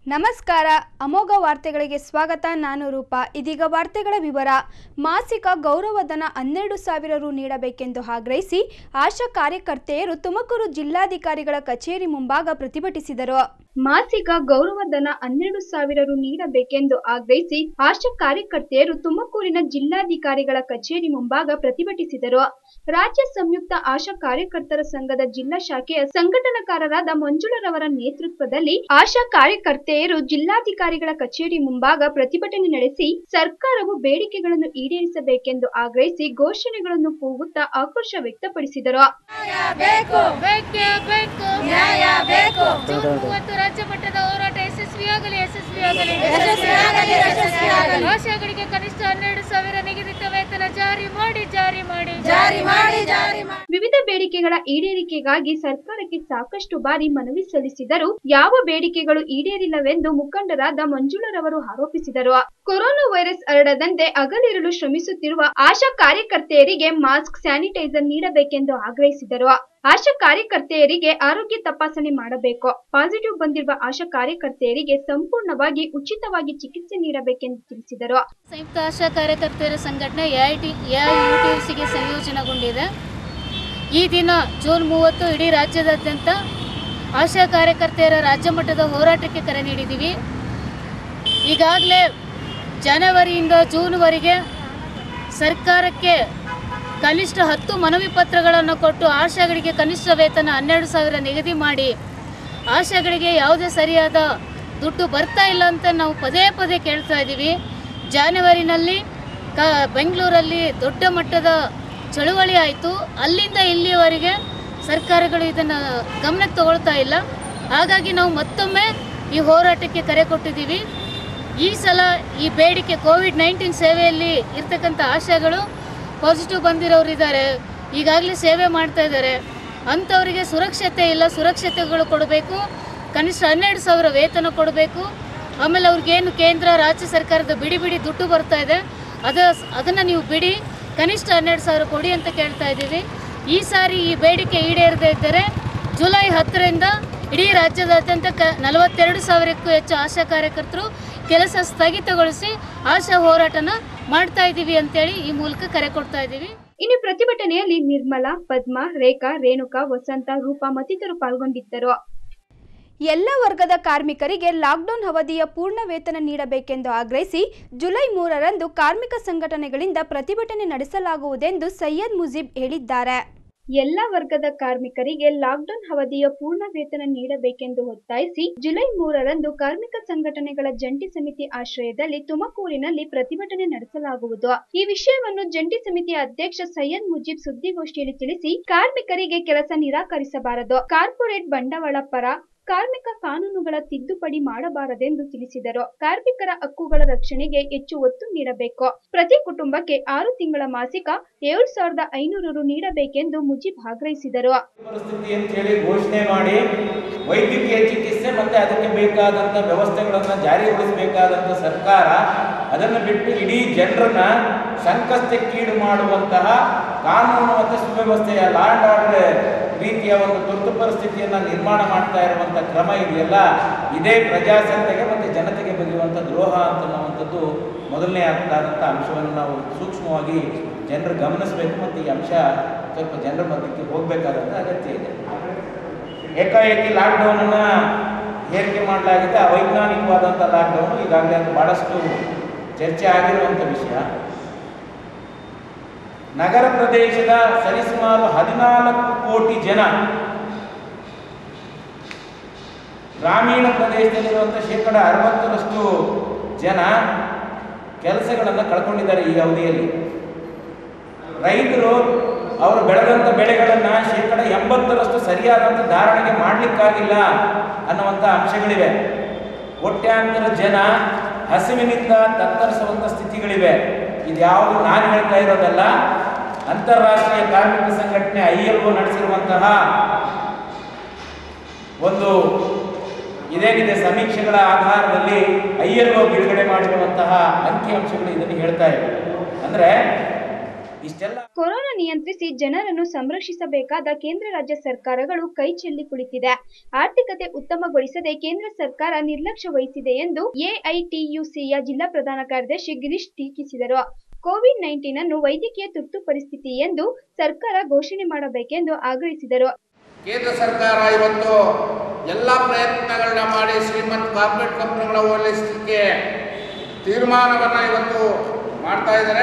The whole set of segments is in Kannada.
ನಮಸ್ಕಾರ ಅಮೋಘ ವಾರ್ತೆಗಳಿಗೆ ಸ್ವಾಗತ ನಾನು ರೂಪಾ ಇದೀಗ ವಾರ್ತೆಗಳ ವಿವರ ಮಾಸಿಕ ಗೌರವಧನ ಹನ್ನೆರಡು ಸಾವಿರ ರು ನೀಡಬೇಕೆಂದು ಆಗ್ರಹಿಸಿ ಆಶಾ ಕಾರ್ಯಕರ್ತೆಯರು ತುಮಕೂರು ಜಿಲ್ಲಾಧಿಕಾರಿಗಳ ಕಚೇರಿ ಮುಂಭಾಗ ಪ್ರತಿಭಟಿಸಿದರು ಮಾಸಿಕ ಗೌರವಧನ ಹನ್ನೆರಡು ಸಾವಿರ ರು ನೀಡಬೇಕೆಂದು ಆಗ್ರಹಿಸಿ ಆಶಾ ಕಾರ್ಯಕರ್ತೆಯರು ತುಮಕೂರಿನ ಜಿಲ್ಲಾಧಿಕಾರಿಗಳ ಕಚೇರಿ ಮುಂಭಾಗ ಪ್ರತಿಭಟಿಸಿದರು ರಾಜ್ಯ ಸಂಯುಕ್ತ ಆಶಾ ಕಾರ್ಯಕರ್ತರ ಸಂಘದ ಜಿಲ್ಲಾ ಶಾಖೆಯ ಸಂಘಟನಾಕಾರರಾದ ಮಂಜುಳರವರ ನೇತೃತ್ವದಲ್ಲಿ ಆಶಾ ಕಾರ್ಯಕರ್ತೆಯರು ಜಿಲ್ಲಾಧಿಕಾರಿಗಳ ಕಚೇರಿ ಮುಂಭಾಗ ಪ್ರತಿಭಟನೆ ನಡೆಸಿ ಸರ್ಕಾರವು ಬೇಡಿಕೆಗಳನ್ನು ಈಡೇರಿಸಬೇಕೆಂದು ಆಗ್ರಹಿಸಿ ಘೋಷಣೆಗಳನ್ನು ಕೂಗುತ್ತಾ ಆಕ್ರೋಶ ವ್ಯಕ್ತಪಡಿಸಿದರು ಬೇಕು ಬೇಕೇ ಬೇಕು ನ್ಯಾಯ ಬೇಕು ಜೂನ್ ಮೂವತ್ತು ರಾಜ್ಯ ಮಟ್ಟದ ಹೋರಾಟ ಯಶಸ್ವಿಯಾಗಲಿ ಯಶಸ್ವಿಯಾಗಲಿ ಯಶಸ್ವಿಯಾಗಲಿ, ಯಶಸ್ವಿಯಾಗಲಿ. ಆಶಾಗಳಿಗೆ ಕನಿಷ್ಠ ಹನ್ನೆರಡು ಸಾವಿರ ನಿಗದಿತ ವೇತನ ಜಾರಿ ಮಾಡಿ ಜಾರಿ ಮಾಡಿ ಜಾರಿ ಮಾಡಿ ಜಾರಿ ಮಾಡಿ ವಿವಿಧ ಬೇಡಿಕೆಗಳ ಈಡೇರಿಕೆಗಾಗಿ ಸರ್ಕಾರಕ್ಕೆ ಸಾಕಷ್ಟು ಬಾರಿ ಮನವಿ ಸಲ್ಲಿಸಿದರೂ ಯಾವ ಬೇಡಿಕೆಗಳು ಈಡೇರಿಲ್ಲವೆಂದು ಮುಖಂಡರಾದ ಮಂಜುಳರವರು ಆರೋಪಿಸಿದರು ಕೊರೋನಾ ವೈರಸ್ ಹರಡದಂತೆ ಹಗಲಿರುಳು ಶ್ರಮಿಸುತ್ತಿರುವ ಆಶಾ ಕಾರ್ಯಕರ್ತೆಯರಿಗೆ ಮಾಸ್ಕ್ ಸ್ಯಾನಿಟೈಸರ್ ನೀಡಬೇಕೆಂದು ಆಗ್ರಹಿಸಿದರು ಆಶಾ ಕಾರ್ಯಕರ್ತೆಯರಿಗೆ ಆರೋಗ್ಯ ತಪಾಸಣೆ ಮಾಡಬೇಕು ಪಾಸಿಟಿವ್ ಬಂದಿರುವ ಆಶಾ ಕಾರ್ಯಕರ್ತೆಯರಿಗೆ ಸಂಪೂರ್ಣವಾಗಿ ಉಚಿತವಾಗಿ ಚಿಕಿತ್ಸೆ ನೀಡಬೇಕೆಂದು ತಿಳಿಸಿದರು ಸಂಯುಕ್ತ ಆಶಾ ಕಾರ್ಯಕರ್ತೆಯರ ಸಂಘಟನೆ ಎಐಟಿ ಎಐಯುಟಿಸಿಗೆ ಸಂಯೋಜನೆಗೊಂಡಿದೆ ಈ ದಿನ ಜೂನ್ ಮೂವತ್ತು ಇಡೀ ರಾಜ್ಯದಾದ್ಯಂತ ಆಶಾ ಕಾರ್ಯಕರ್ತೆಯರ ರಾಜ್ಯ ಮಟ್ಟದ ಹೋರಾಟಕ್ಕೆ ಕರೆ ನೀಡಿದ್ದೀವಿ ಈಗಾಗಲೇ ಜನವರಿಯಿಂದ ಜೂನ್ವರೆಗೆ ಸರ್ಕಾರಕ್ಕೆ ಕನಿಷ್ಠ ಹತ್ತು ಮನವಿ ಪತ್ರಗಳನ್ನು ಕೊಟ್ಟು ಆಶಾಗಳಿಗೆ ಕನಿಷ್ಠ ವೇತನ ಹನ್ನೆರಡು ಸಾವಿರ ನಿಗದಿ ಮಾಡಿ ಆಶಾಗಳಿಗೆ ಯಾವುದೇ ಸರಿಯಾದ ದುಡ್ಡು ಬರ್ತಾ ಇಲ್ಲ ಅಂತ ನಾವು ಪದೇ ಪದೇ ಕೇಳ್ತಾ ಇದ್ದೀವಿ ಜಾನ್ವರಿನಲ್ಲಿ ಕ ಬೆಂಗಳೂರಲ್ಲಿ ದೊಡ್ಡ ಮಟ್ಟದ ಚಳುವಳಿ ಆಯಿತು ಅಲ್ಲಿಂದ ಇಲ್ಲಿಯವರೆಗೆ ಸರ್ಕಾರಗಳು ಇದನ್ನು ಗಮನಕ್ಕೆ ತಗೊಳ್ತಾ ಇಲ್ಲ ಹಾಗಾಗಿ ನಾವು ಮತ್ತೊಮ್ಮೆ ಈ ಹೋರಾಟಕ್ಕೆ ಕರೆ ಕೊಟ್ಟಿದ್ದೀವಿ ಈ ಸಲ ಈ ಬೇಡಿಕೆ ಕೋವಿಡ್ ನೈನ್ಟೀನ್ ಸೇವೆಯಲ್ಲಿ ಇರ್ತಕ್ಕಂಥ ಆಶಾಗಳು ಪಾಸಿಟಿವ್ ಬಂದಿರೋರು ಇದ್ದಾರೆ ಈಗಾಗಲೇ ಸೇವೆ ಮಾಡ್ತಾ ಇದ್ದಾರೆ ಅಂಥವರಿಗೆ ಸುರಕ್ಷತೆ ಇಲ್ಲ ಸುರಕ್ಷತೆಗಳು ಕೊಡಬೇಕು ಕನಿಷ್ಠ ಹನ್ನೆರಡು ಸಾವಿರ ವೇತನ ಕೊಡಬೇಕು ಆಮೇಲೆ ಅವ್ರಿಗೇನು ಕೇಂದ್ರ ರಾಜ್ಯ ಸರ್ಕಾರದ ಬಿಡಿ ಬಿಡಿ ದುಡ್ಡು ಬರ್ತಾ ಇದೆ ಅದ ಅದನ್ನು ನೀವು ಬಿಡಿ ಕನಿಷ್ಠ ಹನ್ನೆರಡು ಸಾವಿರ ಕೊಡಿ ಅಂತ ಕೇಳ್ತಾ ಇದ್ದೀವಿ ಈ ಸಾರಿ ಈ ಬೇಡಿಕೆ ಈಡೇರದೇ ಇದ್ದರೆ ಜುಲೈ ಹತ್ತರಿಂದ ಇಡೀ ರಾಜ್ಯದಾದ್ಯಂತ ಕ ನಲವತ್ತೆರಡು ಸಾವಿರಕ್ಕೂ ಹೆಚ್ಚು ಆಶಾ ಕಾರ್ಯಕರ್ತರು ಕೆಲಸ ಸ್ಥಗಿತಗೊಳಿಸಿ ಆಶಾ ಹೋರಾಟನ ಮಾಡ್ತಾ ಇದ್ದೀವಿ ಅಂತೇಳಿ ಈ ಮೂಲಕ ಕರೆ ಕೊಡ್ತಾ ಇದ್ದೀವಿ ಇನ್ನು ಪ್ರತಿಭಟನೆಯಲ್ಲಿ ನಿರ್ಮಲಾ ಪದ್ಮ ರೇಖಾ ರೇಣುಕಾ ವಸಂತ ರೂಪಾ ಮತ್ತಿತರರು ಪಾಲ್ಗೊಂಡಿದ್ದರು ಎಲ್ಲ ವರ್ಗದ ಕಾರ್ಮಿಕರಿಗೆ ಲಾಕ್ಡೌನ್ ಅವಧಿಯ ಪೂರ್ಣ ವೇತನ ನೀಡಬೇಕೆಂದು ಆಗ್ರಹಿಸಿ ಜುಲೈ ಮೂರರಂದು ಕಾರ್ಮಿಕ ಸಂಘಟನೆಗಳಿಂದ ಪ್ರತಿಭಟನೆ ನಡೆಸಲಾಗುವುದೆಂದು ಸೈಯದ್ ಮುಜೀಬ್ ಹೇಳಿದ್ದಾರೆ ಎಲ್ಲ ವರ್ಗದ ಕಾರ್ಮಿಕರಿಗೆ ಲಾಕ್ಡೌನ್ ಅವಧಿಯ ಪೂರ್ಣ ವೇತನ ನೀಡಬೇಕೆಂದು ಒತ್ತಾಯಿಸಿ ಜುಲೈ ಮೂರರಂದು ಕಾರ್ಮಿಕ ಸಂಘಟನೆಗಳ ಜಂಟಿ ಸಮಿತಿ ಆಶ್ರಯದಲ್ಲಿ ತುಮಕೂರಿನಲ್ಲಿ ಪ್ರತಿಭಟನೆ ನಡೆಸಲಾಗುವುದು ಈ ವಿಷಯವನ್ನು ಜಂಟಿ ಸಮಿತಿಯ ಅಧ್ಯಕ್ಷ ಸೈಯದ್ ಮುಜೀಬ್ ಸುದ್ದಿಗೋಷ್ಠಿಯಲ್ಲಿ ತಿಳಿಸಿ ಕಾರ್ಮಿಕರಿಗೆ ಕೆಲಸ ನಿರಾಕರಿಸಬಾರದು ಕಾರ್ಪೊರೇಟ್ ಬಂಡವಾಳ ಪರ ಕಾರ್ಮಿಕ ಕಾನೂನುಗಳ ತಿದ್ದುಪಡಿ ಮಾಡಬಾರದೆಂದು ತಿಳಿಸಿದರು ಕಾರ್ಮಿಕರ ಹಕ್ಕುಗಳ ರಕ್ಷಣೆಗೆ ಹೆಚ್ಚು ಒತ್ತು ನೀಡಬೇಕು ಪ್ರತಿ ಕುಟುಂಬಕ್ಕೆ ಆರು ತಿಂಗಳ ಮಾಸಿಕ ಏಳು ಸಾವಿರದ ಐನೂರು ರು ನೀಡಬೇಕೆಂದು ಮುಜೀಬ್ ಆಗ್ರಹಿಸಿದರು ಪರಿಸ್ಥಿತಿ ಅಂತ ಹೇಳಿ ಘೋಷಣೆ ಮಾಡಿ ವೈದ್ಯಕೀಯ ಚಿಕಿತ್ಸೆ ಮತ್ತೆ ಅದಕ್ಕೆ ಬೇಕಾದಂಥ ವ್ಯವಸ್ಥೆಗಳನ್ನು ಜಾರಿಗೊಳಿಸಬೇಕಾದಂಥ ಸರ್ಕಾರ ಅದನ್ನು ಬಿಟ್ಟು ಇಡೀ ಜನರನ್ನ ಸಂಕಷ್ಟಕ್ಕೀಡು ಮಾಡುವಂತಹ ಕಾನೂನು ಮತ್ತು ಸುವ್ಯವಸ್ಥೆಯ ಲಾ ಅಂಡ್ ಆರ್ಡರ್ ರೀತಿಯ ಒಂದು ತುರ್ತು ಪರಿಸ್ಥಿತಿಯನ್ನು ನಿರ್ಮಾಣ ಮಾಡ್ತಾ ಇರುವಂಥ ಕ್ರಮ ಇದೆಯಲ್ಲ ಇದೇ ಪ್ರಜಾಸತ್ತೆಗೆ ಮತ್ತು ಜನತೆಗೆ ಬಗೆಯುವಂಥ ದ್ರೋಹ ಅಂತನ್ನುವಂಥದ್ದು ಮೊದಲನೇ ಆಗ್ತಾದಂಥ ಅಂಶವನ್ನು ನಾವು ಸೂಕ್ಷ್ಮವಾಗಿ ಜನರು ಗಮನಿಸಬೇಕು ಮತ್ತು ಈ ಅಂಶ ಸ್ವಲ್ಪ ಜನರ ಮಧ್ಯಕ್ಕೆ ಹೋಗಬೇಕಾದಂಥ ಅಗತ್ಯ ಇದೆ ಏಕಾಏಕಿ ಲಾಕ್ಡೌನನ್ನು ಏರಿಕೆ ಮಾಡಲಾಗಿದೆ ಅವೈಜ್ಞಾನಿಕವಾದಂಥ ಲಾಕ್ಡೌನು ಈಗಾಗಲೇ ಅದು ಭಾಳಷ್ಟು ಚರ್ಚೆ ಆಗಿರುವಂಥ ವಿಷಯ ನಗರ ಪ್ರದೇಶದ ಸರಿಸುಮಾರು ಹದಿನಾಲ್ಕು ಕೋಟಿ ಜನ ಗ್ರಾಮೀಣ ಪ್ರದೇಶದಲ್ಲಿರುವಂಥ ಶೇಕಡ ಅರವತ್ತರಷ್ಟು ಜನ ಕೆಲಸಗಳನ್ನು ಕಳ್ಕೊಂಡಿದ್ದಾರೆ ಈ ಅವಧಿಯಲ್ಲಿ ರೈತರು ಅವರು ಬೆಳೆದಂಥ ಬೆಳೆಗಳನ್ನು ಶೇಕಡ ಎಂಬತ್ತರಷ್ಟು ಸರಿಯಾದಂಥ ಧಾರಣೆಗೆ ಮಾಡಲಿಕ್ಕಾಗಿಲ್ಲ ಅನ್ನುವಂಥ ಅಂಶಗಳಿವೆ ಕೋಟ್ಯಾಂತರ ಜನ ಹಸಿವಿನಿಂದ ತತ್ತರಿಸುವಂಥ ಸ್ಥಿತಿಗಳಿವೆ ಇದ್ಯಾವುದು ನಾನು ಹೇಳ್ತಾ ಇರೋದಲ್ಲ ಅಂತಾರಾಷ್ಟ್ರೀಯ ಕಾರ್ಮಿಕ ಸಂಘಟನೆ ಐ ಎಲ್ ಒ ನಡೆಸಿರುವಂತಹ ಒಂದು ಇದೇನಿದೆ ಸಮೀಕ್ಷೆಗಳ ಆಧಾರದಲ್ಲಿ ಐ ಎಲ್ ಒ ಬಿಡುಗಡೆ ಮಾಡಿರುವಂತಹ ಅಂಕಿಅಂಶಗಳು ಇದನ್ನು ಹೇಳ್ತಾ ಇವೆ ಅಂದರೆ ಇಷ್ಟೆಲ್ಲ ಕೊರೋನಾ ನಿಯಂತ್ರಿಸಿ ಜನರನ್ನು ಸಂರಕ್ಷಿಸಬೇಕಾದ ಕೇಂದ್ರ ರಾಜ್ಯ ಸರ್ಕಾರಗಳು ಕೈ ಚೆಲ್ಲಿ ಕುಳಿತಿದೆ ಆರ್ಥಿಕತೆ ಉತ್ತಮಗೊಳಿಸದೆ ಕೇಂದ್ರ ಸರ್ಕಾರ ನಿರ್ಲಕ್ಷ್ಯ ವಹಿಸಿದೆ ಎಂದು ಎಐಟಿಯುಸಿಯ ಜಿಲ್ಲಾ ಪ್ರಧಾನ ಕಾರ್ಯದರ್ಶಿ ಗಿರೀಶ್ ಟೀಕಿಸಿದರು ಕೋವಿಡ್ ನೈನ್ಟೀನ್ ಅನ್ನು ವೈದ್ಯಕೀಯ ತುರ್ತು ಪರಿಸ್ಥಿತಿ ಎಂದು ಸರ್ಕಾರ ಘೋಷಣೆ ಮಾಡಬೇಕೆಂದು ಆಗ್ರಹಿಸಿದರು ಕೇಂದ್ರ ಸರ್ಕಾರ ಇವತ್ತು ಎಲ್ಲ ಪ್ರಯತ್ನಗಳನ್ನ ಮಾಡಿ ಶ್ರೀಮಂತ ಕಾರ್ಪೊರೇಟ್ ಕಂಪನಿಗಳ ಹೋಲಿಸಲಿಕ್ಕೆ ತೀರ್ಮಾನವನ್ನು ಇವತ್ತು ಮಾಡ್ತಾ ಇದ್ದಾರೆ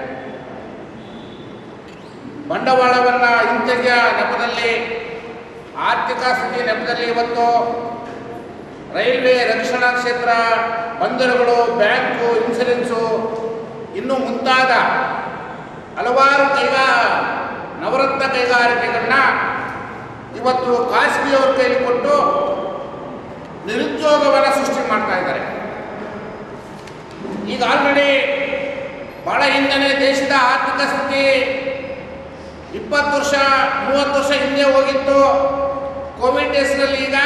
ಬಂಡವಾಳವನ್ನು ಹಿಂತೆಗೆಯ ನೆಪದಲ್ಲಿ ಆರ್ಥಿಕ ಸ್ಥಿತಿ ನೆಪದಲ್ಲಿ ಇವತ್ತು ರೈಲ್ವೆ ರಕ್ಷಣಾ ಕ್ಷೇತ್ರ ಬಂದರುಗಳು ಬ್ಯಾಂಕು ಇನ್ಸೂರೆನ್ಸು ಇನ್ನು ಮುಂತಾದ ಹಲವಾರು ಕೈಗಾ ನವರತ್ನ ಕೈಗಾರಿಕೆಗಳನ್ನ ಇವತ್ತು ಖಾಸಗಿಯವ್ರ ಕೈಲಿ ಕೊಟ್ಟು ನಿರುದ್ಯೋಗವನ್ನು ಸೃಷ್ಟಿ ಮಾಡ್ತಾ ಇದ್ದಾರೆ ಈಗ ಆಲ್ರೆಡಿ ಬಹಳ ಹಿಂದನೆ ದೇಶದ ಆರ್ಥಿಕ ಸ್ಥಿತಿ ಇಪ್ಪತ್ತು ವರ್ಷ ಮೂವತ್ತು ವರ್ಷ ಹಿಂದೆ ಹೋಗಿತ್ತು ಕೋವಿಡ್ ಡೇಸ್ನಲ್ಲಿ ಈಗ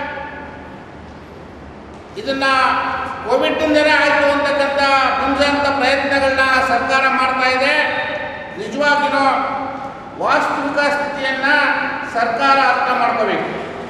ಇದನ್ನ ಕೋವಿಡ್ನಿಂದಲೇ ಆಯಿತು ಅಂತಕ್ಕಂಥ ಮುಂಜಾಂತ ಪ್ರಯತ್ನಗಳನ್ನ ಸರ್ಕಾರ ಮಾಡ್ತಾ ಇದೆ ನಿಜವಾಗಿಯೂ ವಾಸ್ತವಿಕ ಸ್ಥಿತಿಯನ್ನ ಸರ್ಕಾರ ಅರ್ಥ ಮಾಡ್ಕೋಬೇಕು